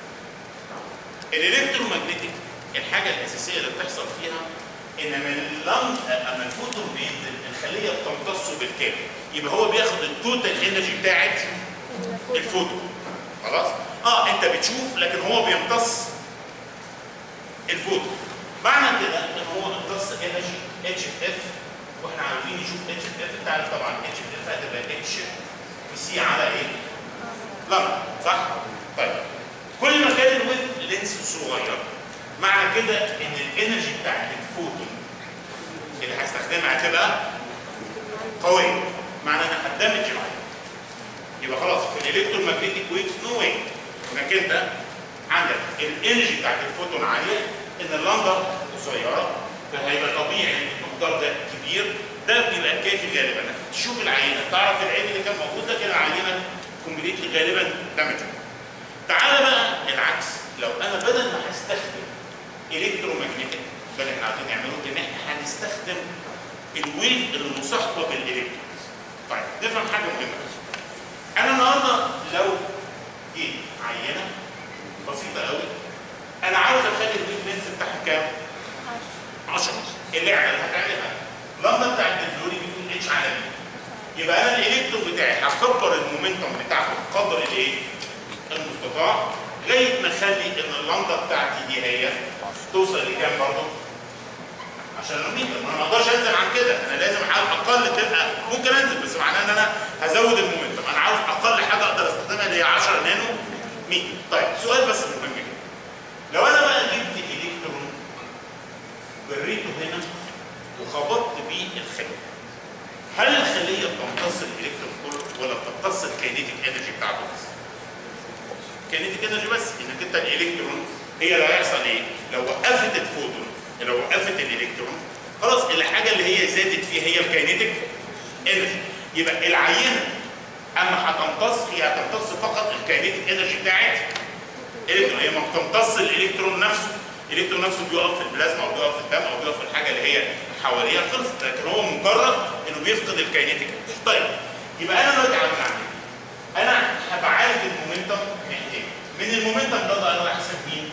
Speaker 1: الالكترو ماجنتيك الحاجه الاساسيه اللي بتحصل فيها ان من اللمب اما الفوتون بينزل الخليه بتمتصه بالكامل يبقى هو بياخد التوتال انرجي بتاعت الفوتون خلاص اه انت بتشوف لكن هو بيمتص الفوتون معنى كده ان هو امتص انرجي اتش اف اف واحنا عاوزين نشوف اتش اف اف انت عارف طبعا اتش اف اف هتبقى اتش في سي على ايه؟ لمبه صح؟ طيب كل ما كان الويف لينس صغير معنى كده ان الانرجي بتاعت الفوتون اللي هستخدمها هتبقى قويه معنى ان هتدمج العين يبقى خلاص في الالكترومagnetic ويفز نو واي انك انت عندك الانرجي بتاعت الفوتون عاليه ان اللمبه قصيره فهيبقى طبيعي ان المقدار ده كبير ده بيبقى كافي غالبا انك تشوف العينه تعرف العين اللي كان موجود ده كده العينه كومبليتلي غالبا دامج تعالى بقى العكس لو انا بدل ما هستخدم الكترومagnetic ده اللي احنا عايزين نعمله ان احنا هنستخدم الويف المصاحبه بالالكترونز طيب نفهم حاجه مهمه انا النهارده لو جيت عينه بسيطه قوي انا عاوز اخلي الويف لينس بتاعها كام 10 اللعبه اللي هتعملها لمبه بتاعت الفلوري بتكون اتش على بي يبقى انا الالكترون بتاعي هكبر المومنتوم بتاعته قدر الايه المستطاع لغايه ما اخلي ان اللمبه بتاعتي دي هي توصل لكام برضه عشان الميتر ما انا ما اقدرش انزل عن كده انا لازم احاول اقل تبقى ممكن انزل بس معناه ان انا هزود المومنتوم انا عاوز اقل حاجه اقدر استخدمها اللي هي 10 نانو متر طيب سؤال بس مهم جدا لو انا بقى جبت الكترون جريته هنا وخبطت بيه الخليه هل الخليه بتمتص الالكترون كله ولا بتمتص الكينيتيك انرجي بتاعته بس؟ كينيتيك انرجي بس انك انت الالكترون هي اللي هيحصل ايه؟ لو وقفت الفوتون لو وقفت الالكترون خلاص الحاجه اللي هي زادت فيها هي الكينيتيك انرجي يبقى العينه اما هتمتص هي هتمتص فقط الكينيتيك انرجي بتاعت الالكترون هي ما بتمتص الالكترون نفسه الالكترون نفسه بيقف في البلازما او بيقف في الدم او بيقف في الحاجه اللي هي حواليها خلصت لكن هو مجرد انه بيفقد الكينيتيك طيب يبقى انا دلوقتي عاوز اعمل ايه؟ انا هبقى عارف المومنتم محتاج من المومنتم ده بقى انا احسب مين؟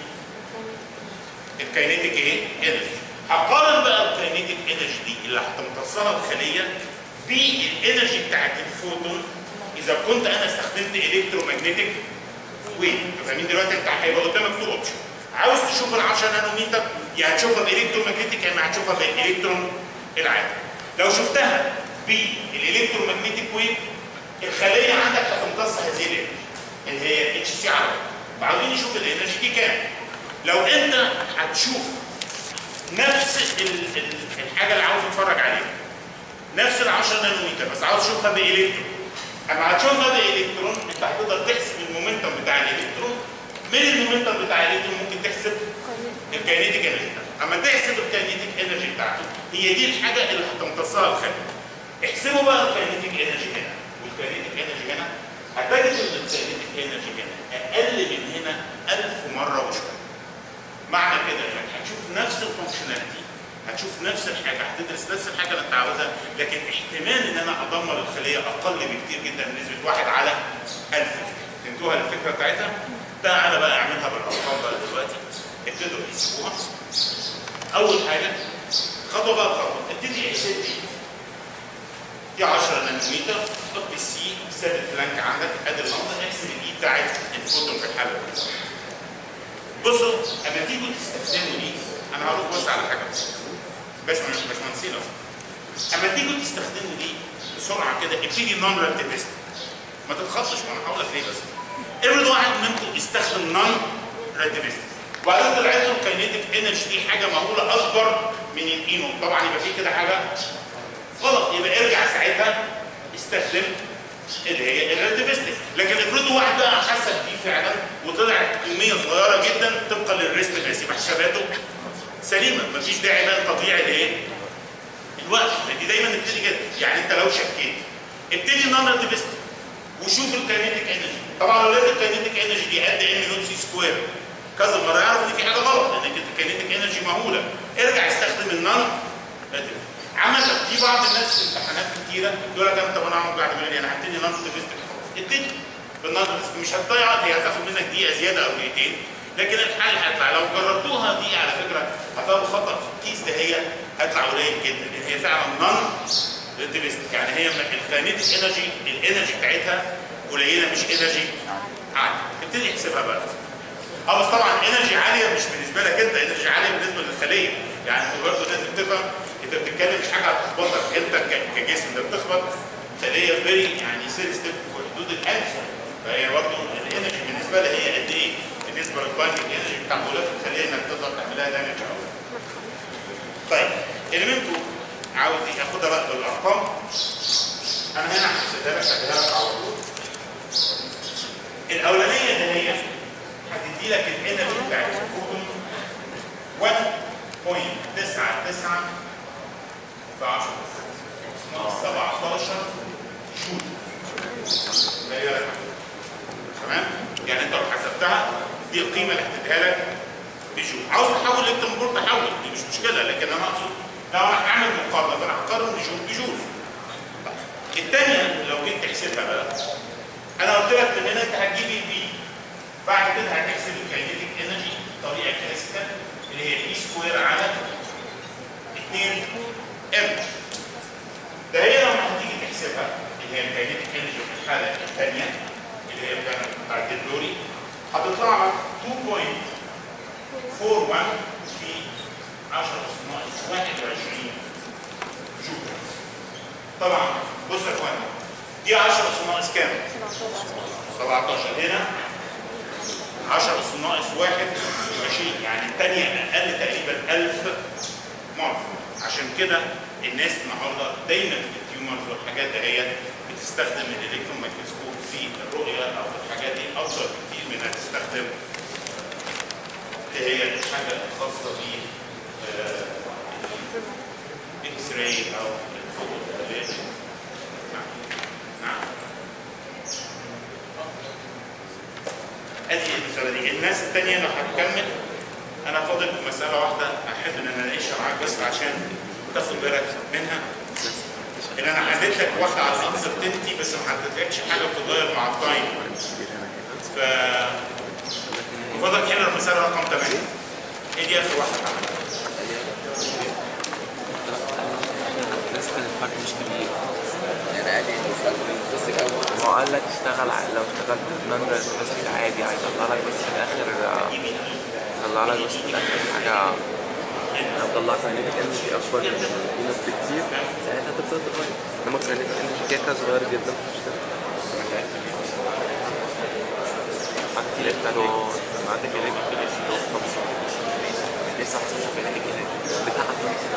Speaker 1: الكينيتيك ايه؟ انرجي هقارن بقى الكينيتيك انرجي دي اللي هتمتصها الخليه بالانرجي بتاعت الفوتون اذا كنت انا استخدمت الكترومagnetic ويف فاهمين دلوقتي انت هيبقى قدامك تو اوبشن عاوز تشوف ال 10 نانومتر يا هتشوفها بالالكترومagnetic يا اما هتشوفها بالالكترون العادي لو شفتها بالالكترومagnetic ويف الخليه عندك هتمتص هذه الانرجي اللي هي اتش سي على وعاوزين نشوف الانرجي دي كام لو انت هتشوف نفس ال- ال- الحاجه اللي عاوز تتفرج عليها نفس ال 10 نانومتر بس عاوز تشوفها بالكترون اما هتشوفها بالكترون انت هتقدر تحسب المومنتم بتاع الالكترون من المومنتم بتاع الالكترون ممكن تحسب الكاينيتيك انرجي اما تحسب الكاينيتيك انرجي بتاعته هي دي الحاجه اللي هتمتصها الخليه احسبوا بقى الكاينيتيك انرجي هنا والكاينيتيك انرجي هنا هتجد ان الكاينيتيك انرجي هنا اقل من هنا 1000 مره وشويه معنى كده انك هتشوف نفس الفانكشناليتي هتشوف نفس الحاجه هتدرس نفس الحاجه اللي انت عاوزها لكن احتمال ان انا ادمر الخليه اقل بكتير جدا من نسبه واحد على 1000 فهمتوها الفكره بتاعتها؟ تعالى بقى اعملها بالارقام بقى دلوقتي ابتدوا يحسبوها اول حاجه خطوه بقى بخطوه ابتدي احسب دي دي 10 نانومتر حط السي ثابت بلانك عندك ادي النمبر احسب الاي بتاعت الفوتون في الحاله دي. بصوا اما تيجوا تستخدموا دي انا هروح بص على حاجه بس باش مش مهندسين اصلا اما تيجوا تستخدموا دي بسرعه كده ابتدي نون ريلاتيفست ما تتخطش وانا هقول لك ليه بس افرض واحد منكم استخدم نون ريلاتيفست وبعدين طلعت له الكاينيتيك انرجي دي حاجه مهوله اكبر من الاينو طبعا يبقى في كده حاجه غلط يبقى ارجع ساعتها استخدم اللي هي الريلاتيفستيك لكن افرضوا واحد بقى حسب دي فعلا وطلعت كميه صغيره جدا طبقا للريسك اللي يبقى حساباته سليمه مفيش داعي بقى لتضييع الايه؟ الوقت دي دايما نبتدي كده يعني انت لو شكيت ابتدي النون ريلاتيفستيك وشوف الكاينيتيك انرجي طبعا لو لقيت الكاينيتيك انرجي دي قد ام نوت سي سكوير كذا مره يعرف ان في حاجه غلط لان الكاينيتيك انرجي مهوله ارجع استخدم النون ريلاتيفستيك عامة في بعض الناس في امتحانات كتيرة يقول لك انت وانا عمرك بعد ما انا هبتدي نون ريلاتيفستيك ابتدي بالنون مش هتضيع وقت هي هتاخد منك دقيقة زيادة او دقيقتين لكن الحل هيطلع لو جربتوها دي على فكرة هتلاقوا الخطأ في الكيس ده هي هيطلع قليل جدا لان هي فعلا نون ريلاتيفستيك يعني هي من الكاينيتيك انرجي الانرجي بتاعتها قليلة مش انرجي عالية ابتدي احسبها بقى اه بس طبعا انرجي عاليه مش بالنسبه لك انت انرجي عاليه بالنسبه للخليه يعني انت برضه لازم تفهم انت بتتكلم مش حاجه هتخبطك انت ك- كجسم ده بتخبط خليه فيري يعني سيرستيف في حدود الالف فهي برضه الانرجي بالنسبه لها هي قد ايه بالنسبه للبايندنج انرجي بتاع غلاف الخليه انك تقدر تعملها دامج او طيب اليمنتو عاوز ياخدها بقى بالارقام انا هنا هحسبها لك هديها لك على طول الاولانيه اللي هي هتدي لك الانرجي بتاعت الفوتون 1.99 في 10 ناقص 17 جول ده هي رقم. تمام يعني انت لو حسبتها دي القيمه اللي هتديها لك بجول عاوز تحول للتنبور تحول دي مش مشكله لكن انا اقصد لو انا هعمل مقارنه فانا هقارن جول بجول طيب. الثانيه لو جيت تحسبها بقى انا قلت لك من هنا انت هتجيب البي بعد كده هتحسب الكاينيتيك انرجي بطريقه كلاسيكال اللي هي اي سكوير على 2 ام ده هي لما هتيجي تحسبها اللي هي الكاينيتيك انرجي في الحاله الثانيه اللي هي بتاعت بتاعت الدوري هتطلع لك 2.41 في 10 ناقص 21 جول طبعا بص يا اخوانا دي 10 ناقص كام؟ 17 هنا 10 أس ناقص 21 يعني الثانية أقل تقريبا 1000 مرة عشان كده الناس النهارده دايما في التيومرز والحاجات دهيت بتستخدم الالكترون ميكروسكوب في الرؤية أو في الحاجات دي أفضل بكتير من انها تستخدم اللي هي الحاجة الخاصة ب الاكس راي أو الفوتو نعم نعم ادي المساله دي الناس الثانيه لو هتكمل انا فاضل مساله واحده احب ان انا اناقشها معاك بس عشان تاخد بالك منها ان انا حددت لك واحده على الانسرتينتي بس ما حددتلكش حاجه بتتغير مع التايم ف فاضل هنا المساله رقم 8 ايه دي اخر واحده عملها
Speaker 3: نسبة الفرق مش كبير
Speaker 6: يعني عادي الفرق بين الفيزيك او
Speaker 3: هو قال لك اشتغل ع- لو اشتغلت بنان ريلاتيفستيك عادي هيطلع لك بس في الاخر آه، يطلع لك بس في الاخر حاجة لو طلعت كاينيتيك انرجي اكبر من الناس بكتير ساعتها تبدا تتغير انما كاينيتيك انرجي كده كده صغير جدا مش عندك الكترو عندك الكترو خمسة لسه حاسس كاينيتيك انرجي بتاعها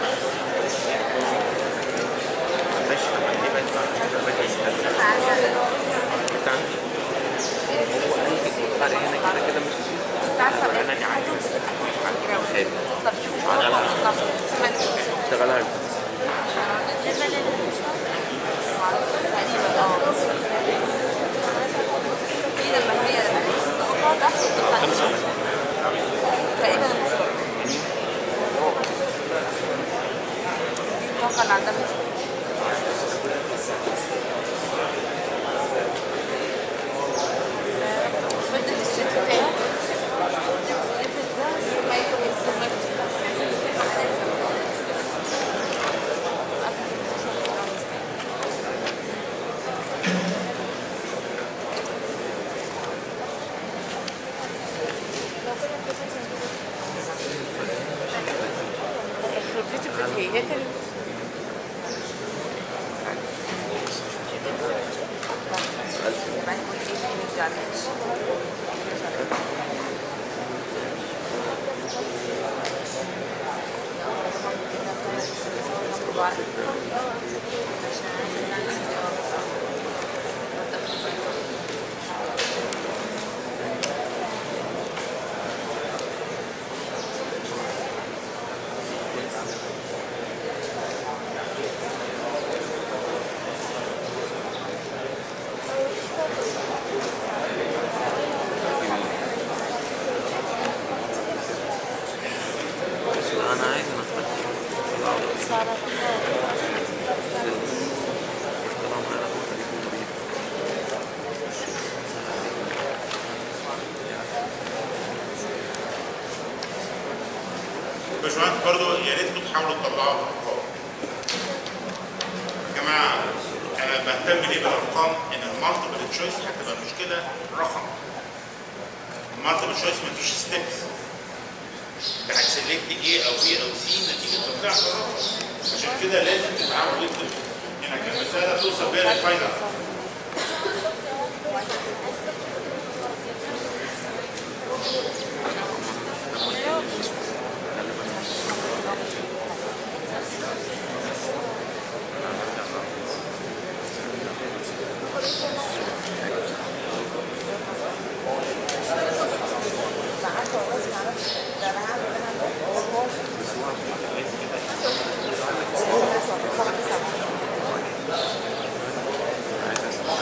Speaker 3: ماشي طب ما دي بقت بتاع هو قال لك الفرق هنا كده كده مش كتير انا دي عندي بس مش عندي خالي
Speaker 4: طب شوف طب سمعت
Speaker 3: اشتغلها لك.
Speaker 4: تقريبا اه دي لما هي تحطها تحت تطلع تقريبا ياكل
Speaker 3: سؤال
Speaker 4: بعدين قلت ايه تاني ما بيعملش
Speaker 3: بس انا عايز نخرج طالما انا خليك مريض
Speaker 1: باشمهندس برضه يا ريتكم تحاولوا تطلعوا الارقام. يا جماعه انا بهتم ليه بالارقام؟ ان المالتيبل تشويس هتبقى المشكله رقم. المالتيبل تشويس ما فيش ستيبس. انت هتسلكت ايه او بي او سي نتيجه تطلع الرقم. عشان كده لازم تتعاملوا انتوا انك المساله توصل بيها للفاينل.
Speaker 3: عايز اسمع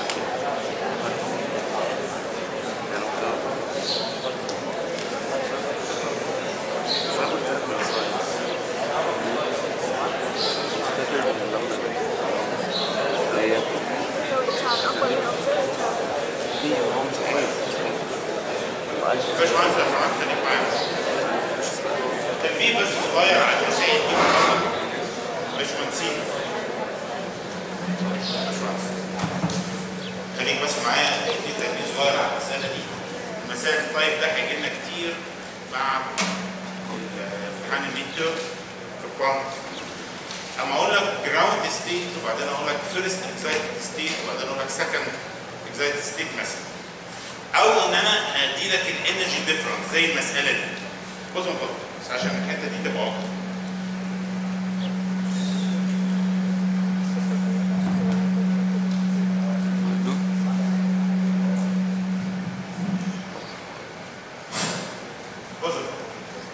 Speaker 3: يعني هو شغل ثلاث مسائل مستفيد من اللمبة هي دي هو مش عارف ما قالش
Speaker 1: باشمهندس لو سمحت خليك معايا. تنبيه بس صغير على المسائل دي باشمهندسين. باشمهندس. خليك بس معايا في تنبيه صغير على المسألة دي. مسائل الطيب ده هيجي لنا كتير مع امتحان الميد تيرم في الكوانت. اما اقول لك جراوند ستيت وبعدين اقول لك فيرست اكزايتد ستيت وبعدين اقول لك سكند اكزايتد ستيت مثلا. او ان انا ادي لك الانرجي ديفرنس زي المساله دي بص يا فندم بس عشان الحته دي تبقى واضحه بص يا فندم.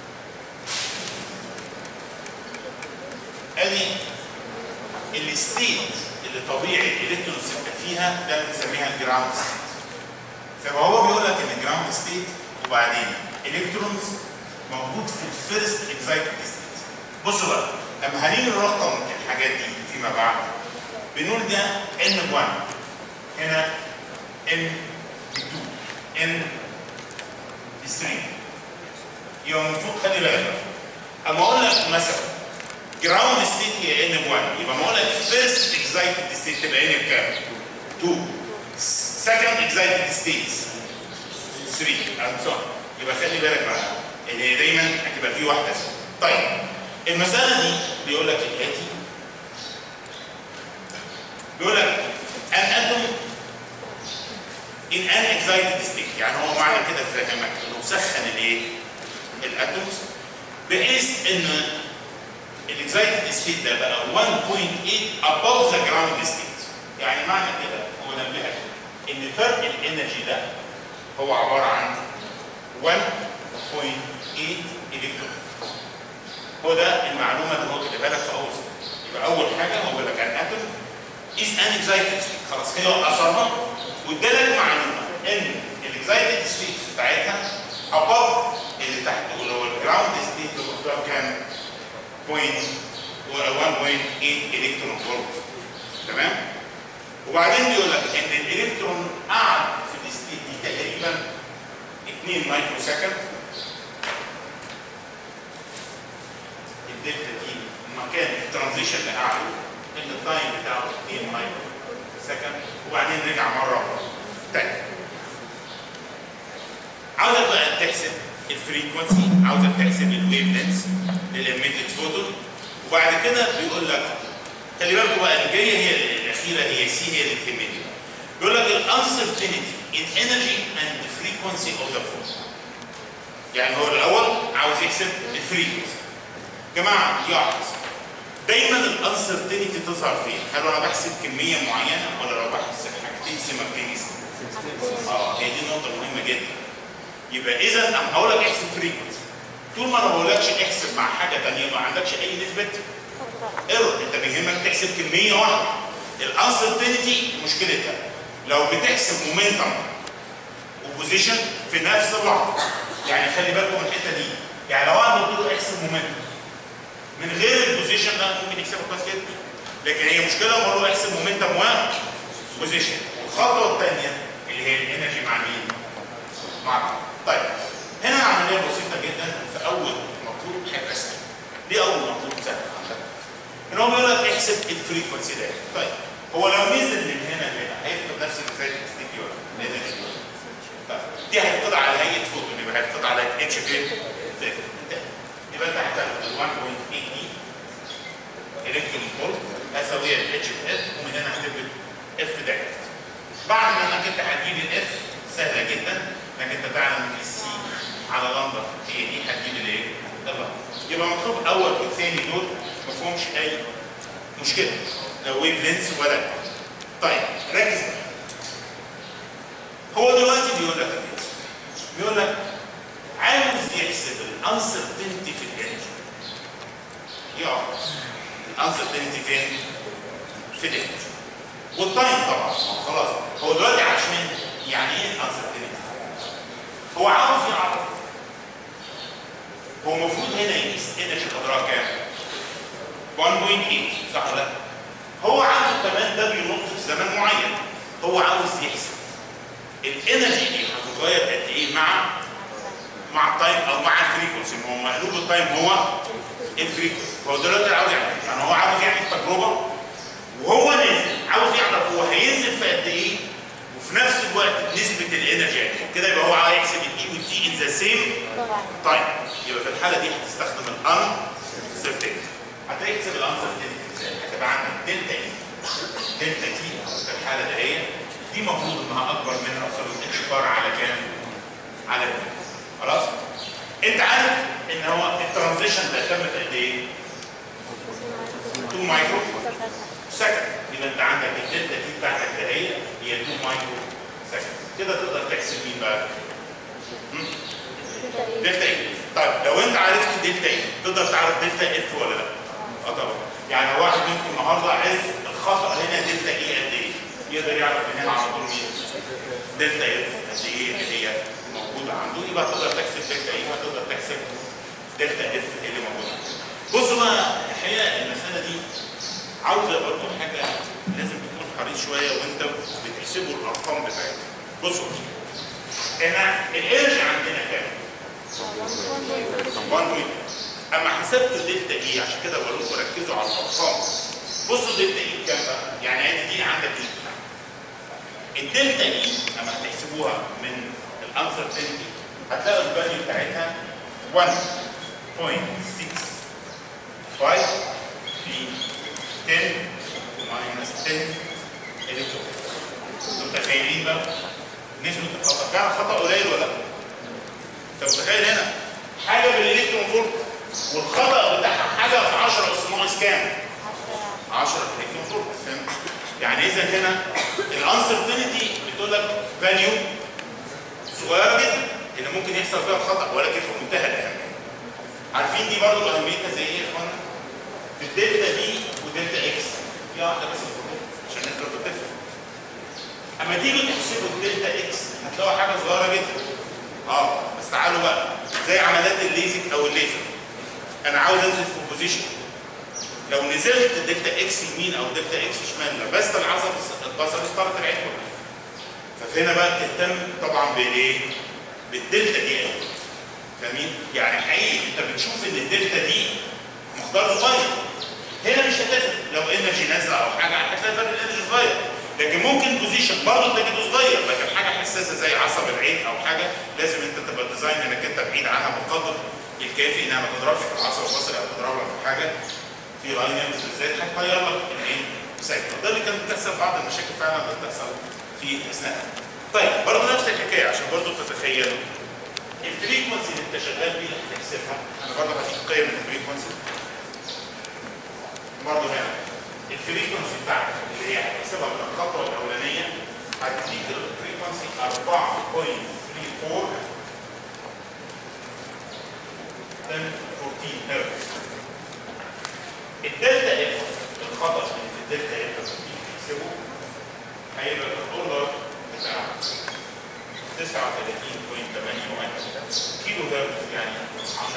Speaker 1: ادي الستيت اللي طبيعي الالكترونز تبقى فيها ده بنسميها الجراوند ستيت فما هو بيقول لك ان جراوند ستيت وبعدين الكترونز موجود في الفيرست اكزايتد ستيت بصوا بقى لما هنيجي نرقم الحاجات دي فيما بعد بنقول ده ان 1 هنا ان 2 ان 3 يبقى المفروض خلي بالك اما اقول لك مثلا جراوند ستيت هي ان 1 يبقى ما اقول لك فيرست اكزايتد ستيت تبقى ان بكام؟ 2 second excited states 3 and so on يبقى خلي بالك بقى ان هي دايما هتبقى في واحده طيب المساله دي بيقول لك الاتي بيقول لك an atom in an excited state يعني هو معنى كده فاهمك انه سخن الايه؟ الاتومز بحيث ان الاكزايتد ستيت ده بقى 1.8 above the ground state يعني معنى كده هو نبهك ان فرق الانرجي ده هو عباره عن 1.8 الكترون هو ده المعلومه اللي هو كاتبها لك في اول سطر. يبقى اول حاجه هو بيقول لك ان اتوم از ان اكزايتد ستيت خلاص هي اثرها وادالك معلومه ان الاكزايتد ستيت بتاعتها ابove اللي تحت اللي هو الجراوند ستيت اللي قدام كان 0.1.8 الكترون فولت تمام وبعدين بيقول لك ان الالكترون قعد في الستيت دي تقريبا 2 مايكرو سكند الدلتا دي مكان الترانزيشن اللي قعده ان التايم بتاعه 2 مايكرو سكند وبعدين رجع مره تاني عاوزك بقى تحسب الفريكونسي عاوزك تحسب الويف لينس للإميتد فوتون وبعد كده بيقول لك خلي بالكم بقى اللي جايه هي الاخيره هي سي هي اللي تهمني بيقول لك الانسرتينتي in energy and the frequency of the flow يعني هو الاول عاوز يحسب الفريكونسي جماعه يلاحظ دايما الانسرتينتي تظهر فين؟ هل انا بحسب كميه معينه ولا لو بحسب حاجتين سيمالتينيسلي؟ اه هي دي نقطه مهمه جدا يبقى اذا انا هقول لك احسب فريكونسي طول ما انا ما بقولكش احسب مع حاجه ثانيه ما عندكش اي نسبه ايرور انت بيهمك تحسب كميه واحده الانسرتينتي مشكلتها لو بتحسب مومنتم وبوزيشن في نفس اللحظه يعني خلي بالكم من الحته دي يعني لو انا قلت له احسب مومنتم من غير البوزيشن ده ممكن يكسبه كويس جدا لكن هي مشكله لما اقول له احسب مومنتم وبوزيشن والخطوه الثانيه اللي هي الانرجي مع مين؟ مع بعض. طيب هنا عمليه بسيطه جدا في اول مطلوب حاجه اسهل دي اول مطلوب سهل ان هو بيقول لك احسب الفريكونسي ده طيب هو لو نزل من هنا لهنا هيفقد نفس المثال الستيكي ولا نزل طيب دي هيفقد على هيئه فوتون يبقى هيفقد على اتش فين؟ صفر يبقى انت هتاخد ال 1.8 دي الكترون فولت هتساويها الاتش في اف ومن هنا هتبقى اف دايركت بعد ما انك انت هتجيب الاف سهله جدا انك انت تعلم ان السي على لمبه هي دي هتجيب الايه؟ اللمبه يبقى مطلوب اول والثاني دول ما فيهمش اي مشكله لا ويف لينس ولا طيب ركز بقى هو دلوقتي بيقول لك ايه؟ بيقول لك عاوز يحسب الانسرتينتي في الانرجي يقعد الانسرتينتي فين؟ في الانرجي والتايم طبعا خلاص هو دلوقتي عشان يعني ايه الانسرتينتي؟ هو عاوز يعرف هو المفروض هنا يقيس انرجي قدرها كام؟ 1.8 صح ولا لا؟ هو عنده كمان ده بينط في زمن معين هو عاوز يحسب الانرجي دي هتتغير قد ايه مع مع التايم او مع الفريكونسي ما هو مقلوب التايم هو الفريكونسي هو دلوقتي عاوز يعمل يعني هو عاوز يعمل تجربه وهو نازل عاوز يعرف هو هينزل في قد ايه وفي نفس الوقت نسبه الانرجي قد ايه كده يبقى هو عايز يحسب الاي والتي ان ذا سيم تايم يبقى في الحاله دي هتستخدم الان سيرتينتي هتحسب الانسرتينتي ازاي؟ هتبقى عندك دلتا اي دلتا تي في الحاله ده هي دي المفروض انها اكبر من او تساوي اتش بار على كام؟ على 2 خلاص؟ انت عارف ان هو الترانزيشن ده تم في قد ايه؟ 2 مايكرو سكند يبقى انت عندك الدلتا تي بتاعتك ده هي هي 2 مايكرو سكند كده تقدر تحسب مين بقى؟ هم؟ دلتا اي طيب لو انت عرفت دلتا اي تقدر تعرف دلتا اف ولا لا؟ اه طبعا يعني لو واحد منكم النهارده عرف الخطا هنا دلتا اي قد ايه؟ يقدر يعرف من هنا على طول مين؟ دلتا اف قد ايه اللي هي موجوده عنده يبقى تقدر تحسب دلتا اي وتقدر تحسب دلتا اف اللي موجوده بصوا بقى الحقيقه المساله دي عاوزه برضه حاجه لازم تكون حريص شويه وانت بتحسبوا الارقام بتاعتك بصوا هنا الانرجي عندنا كام؟ 1 اما حسبت الدلتا اي عشان كده بقول لكم ركزوا على الارقام بصوا دلتا اي كام بقى؟ يعني ادي دي عندك ايه؟ الدلتا اي اما هتحسبوها من الانسرتينتي هتلاقوا الفاليو بتاعتها 1.65 في 10 ماينس 10 الكترون انتوا متخيلين بقى نسبة الخطأ كان خطأ قليل ولا لا؟ انت متخيل هنا حاجة بالالكترون فولت والخطأ بتاعها حاجة في 10 اس ناقص كام؟ 10 الكترون فولت فهمت؟ يعني اذا هنا الانسرتينتي بتقول لك فاليو صغيره جدا اللي ممكن يحصل فيها الخطا ولكن في منتهى الاهميه. عارفين دي برضه اهميتها زي ايه يا اخوانا؟ في الدلتا دي ودلتا اكس في واحده بس الخطوط عشان انت لو تفهم. اما تيجوا تحسبوا الدلتا اكس هتلاقوا حاجه صغيره جدا. اه بس تعالوا بقى زي عمليات الليزك او الليزر. انا عاوز انزل في بوزيشن لو نزلت دلتا اكس يمين او دلتا اكس شمال لبست العصب البصري اختارت العين كلها. فهنا بقى تهتم طبعا بالايه؟ بالدلتا دي قوي. فاهمين؟ يعني حقيقي انت بتشوف ان الدلتا دي مقدار صغير. هنا مش هتفرق لو انرجي نازله او حاجه هتلاقي فرق الانرجي صغير. لكن ممكن بوزيشن برضه تجده صغير لكن حاجه حساسه زي عصب العين او حاجه لازم انت تبقى ديزاين انك انت بعيد عنها بقدر الكافي انها ما تضربش في العصب البصري او تضربها في حاجه في لاينرز بالذات هتغير لك الايه؟ سايكل ده اللي كان بتحصل بعض المشاكل فعلا اللي بتحصل في اثناء طيب برضه نفس الحكايه عشان برضه تتخيلوا الفريكونسي اللي انت شغال بيه اللي هتحسبها انا برضه هديك قيم الفريكونسي برضه هنا الفريكونسي بتاعتك اللي هي هتحسبها من الخطوه الاولانيه هتديك الفريكونسي 4.34 10 14 هرتز الدلتا اف الخطا اللي في الدلتا اف لما تيجي تحسبه هيبقى الدولار بتاع 39.81 كيلو هرتز يعني 10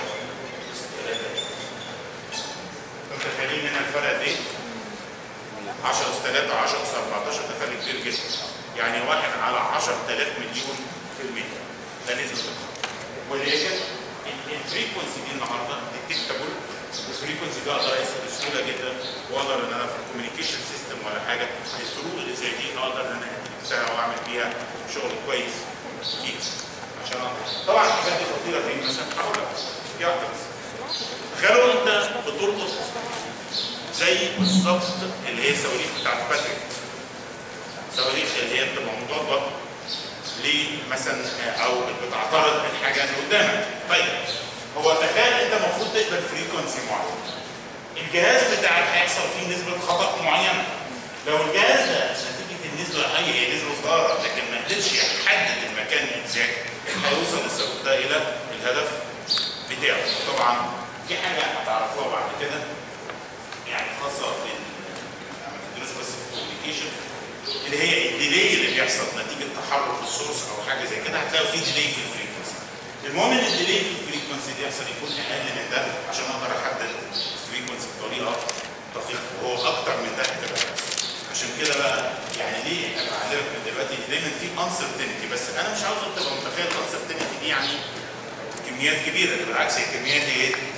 Speaker 1: متخيلين هنا الفرق قد ايه؟ 10 اس 3 10 اس 14 ده فرق كبير جدا يعني واحد على 10000 مليون في المية ده نسبة الخطأ ولكن الفريكونسي دي النهارده ديتكتابل الفريكونسي ده اقدر اقيسها بسهوله جدا واقدر ان انا في الكوميونيكيشن سيستم ولا حاجه الطرق اللي زي دي اقدر ان انا اديتكتها واعمل بيها شغل كويس فيها عشان أقدر. طبعا الحاجات دي خطيره فين مثلا هقول لك دي واحده بس تخيلوا انت بتربط زي بالظبط اللي هي الصواريخ بتاعت باتريك صواريخ اللي هي بتبقى مضاده لمثلا او بتعترض الحاجه اللي قدامك طيب هو تخيل انت المفروض تقبل فريكونسي معين الجهاز بتاعك هيحصل فيه نسبه خطا معينه لو الجهاز ده نتيجه النسبه هي هي نسبه صغيره لكن ما قدرش يحدد المكان اكزاكت هيوصل الصاروخ ده الى الهدف بتاعه طبعا في حاجه هتعرفوها بعد كده يعني خاصه بال لما تدرس بس في الكوميونيكيشن اللي هي الديلي اللي بيحصل نتيجه تحرك السورس او حاجه زي كده هتلاقي في ديلي في الفريكونسي المهم ان الديلي في الفريكونسي دي يحصل يكون اقل من ده عشان اقدر احدد الفريكونسي بطريقه دقيقه وهو اكتر من ده هتبقى بس. عشان كده بقى يعني ليه انا بعلمك من دلوقتي دايما في انسرتينتي بس انا مش عاوزك تبقى متخيل انسرتينتي دي يعني كميات كبيره بالعكس هي كميات ايه؟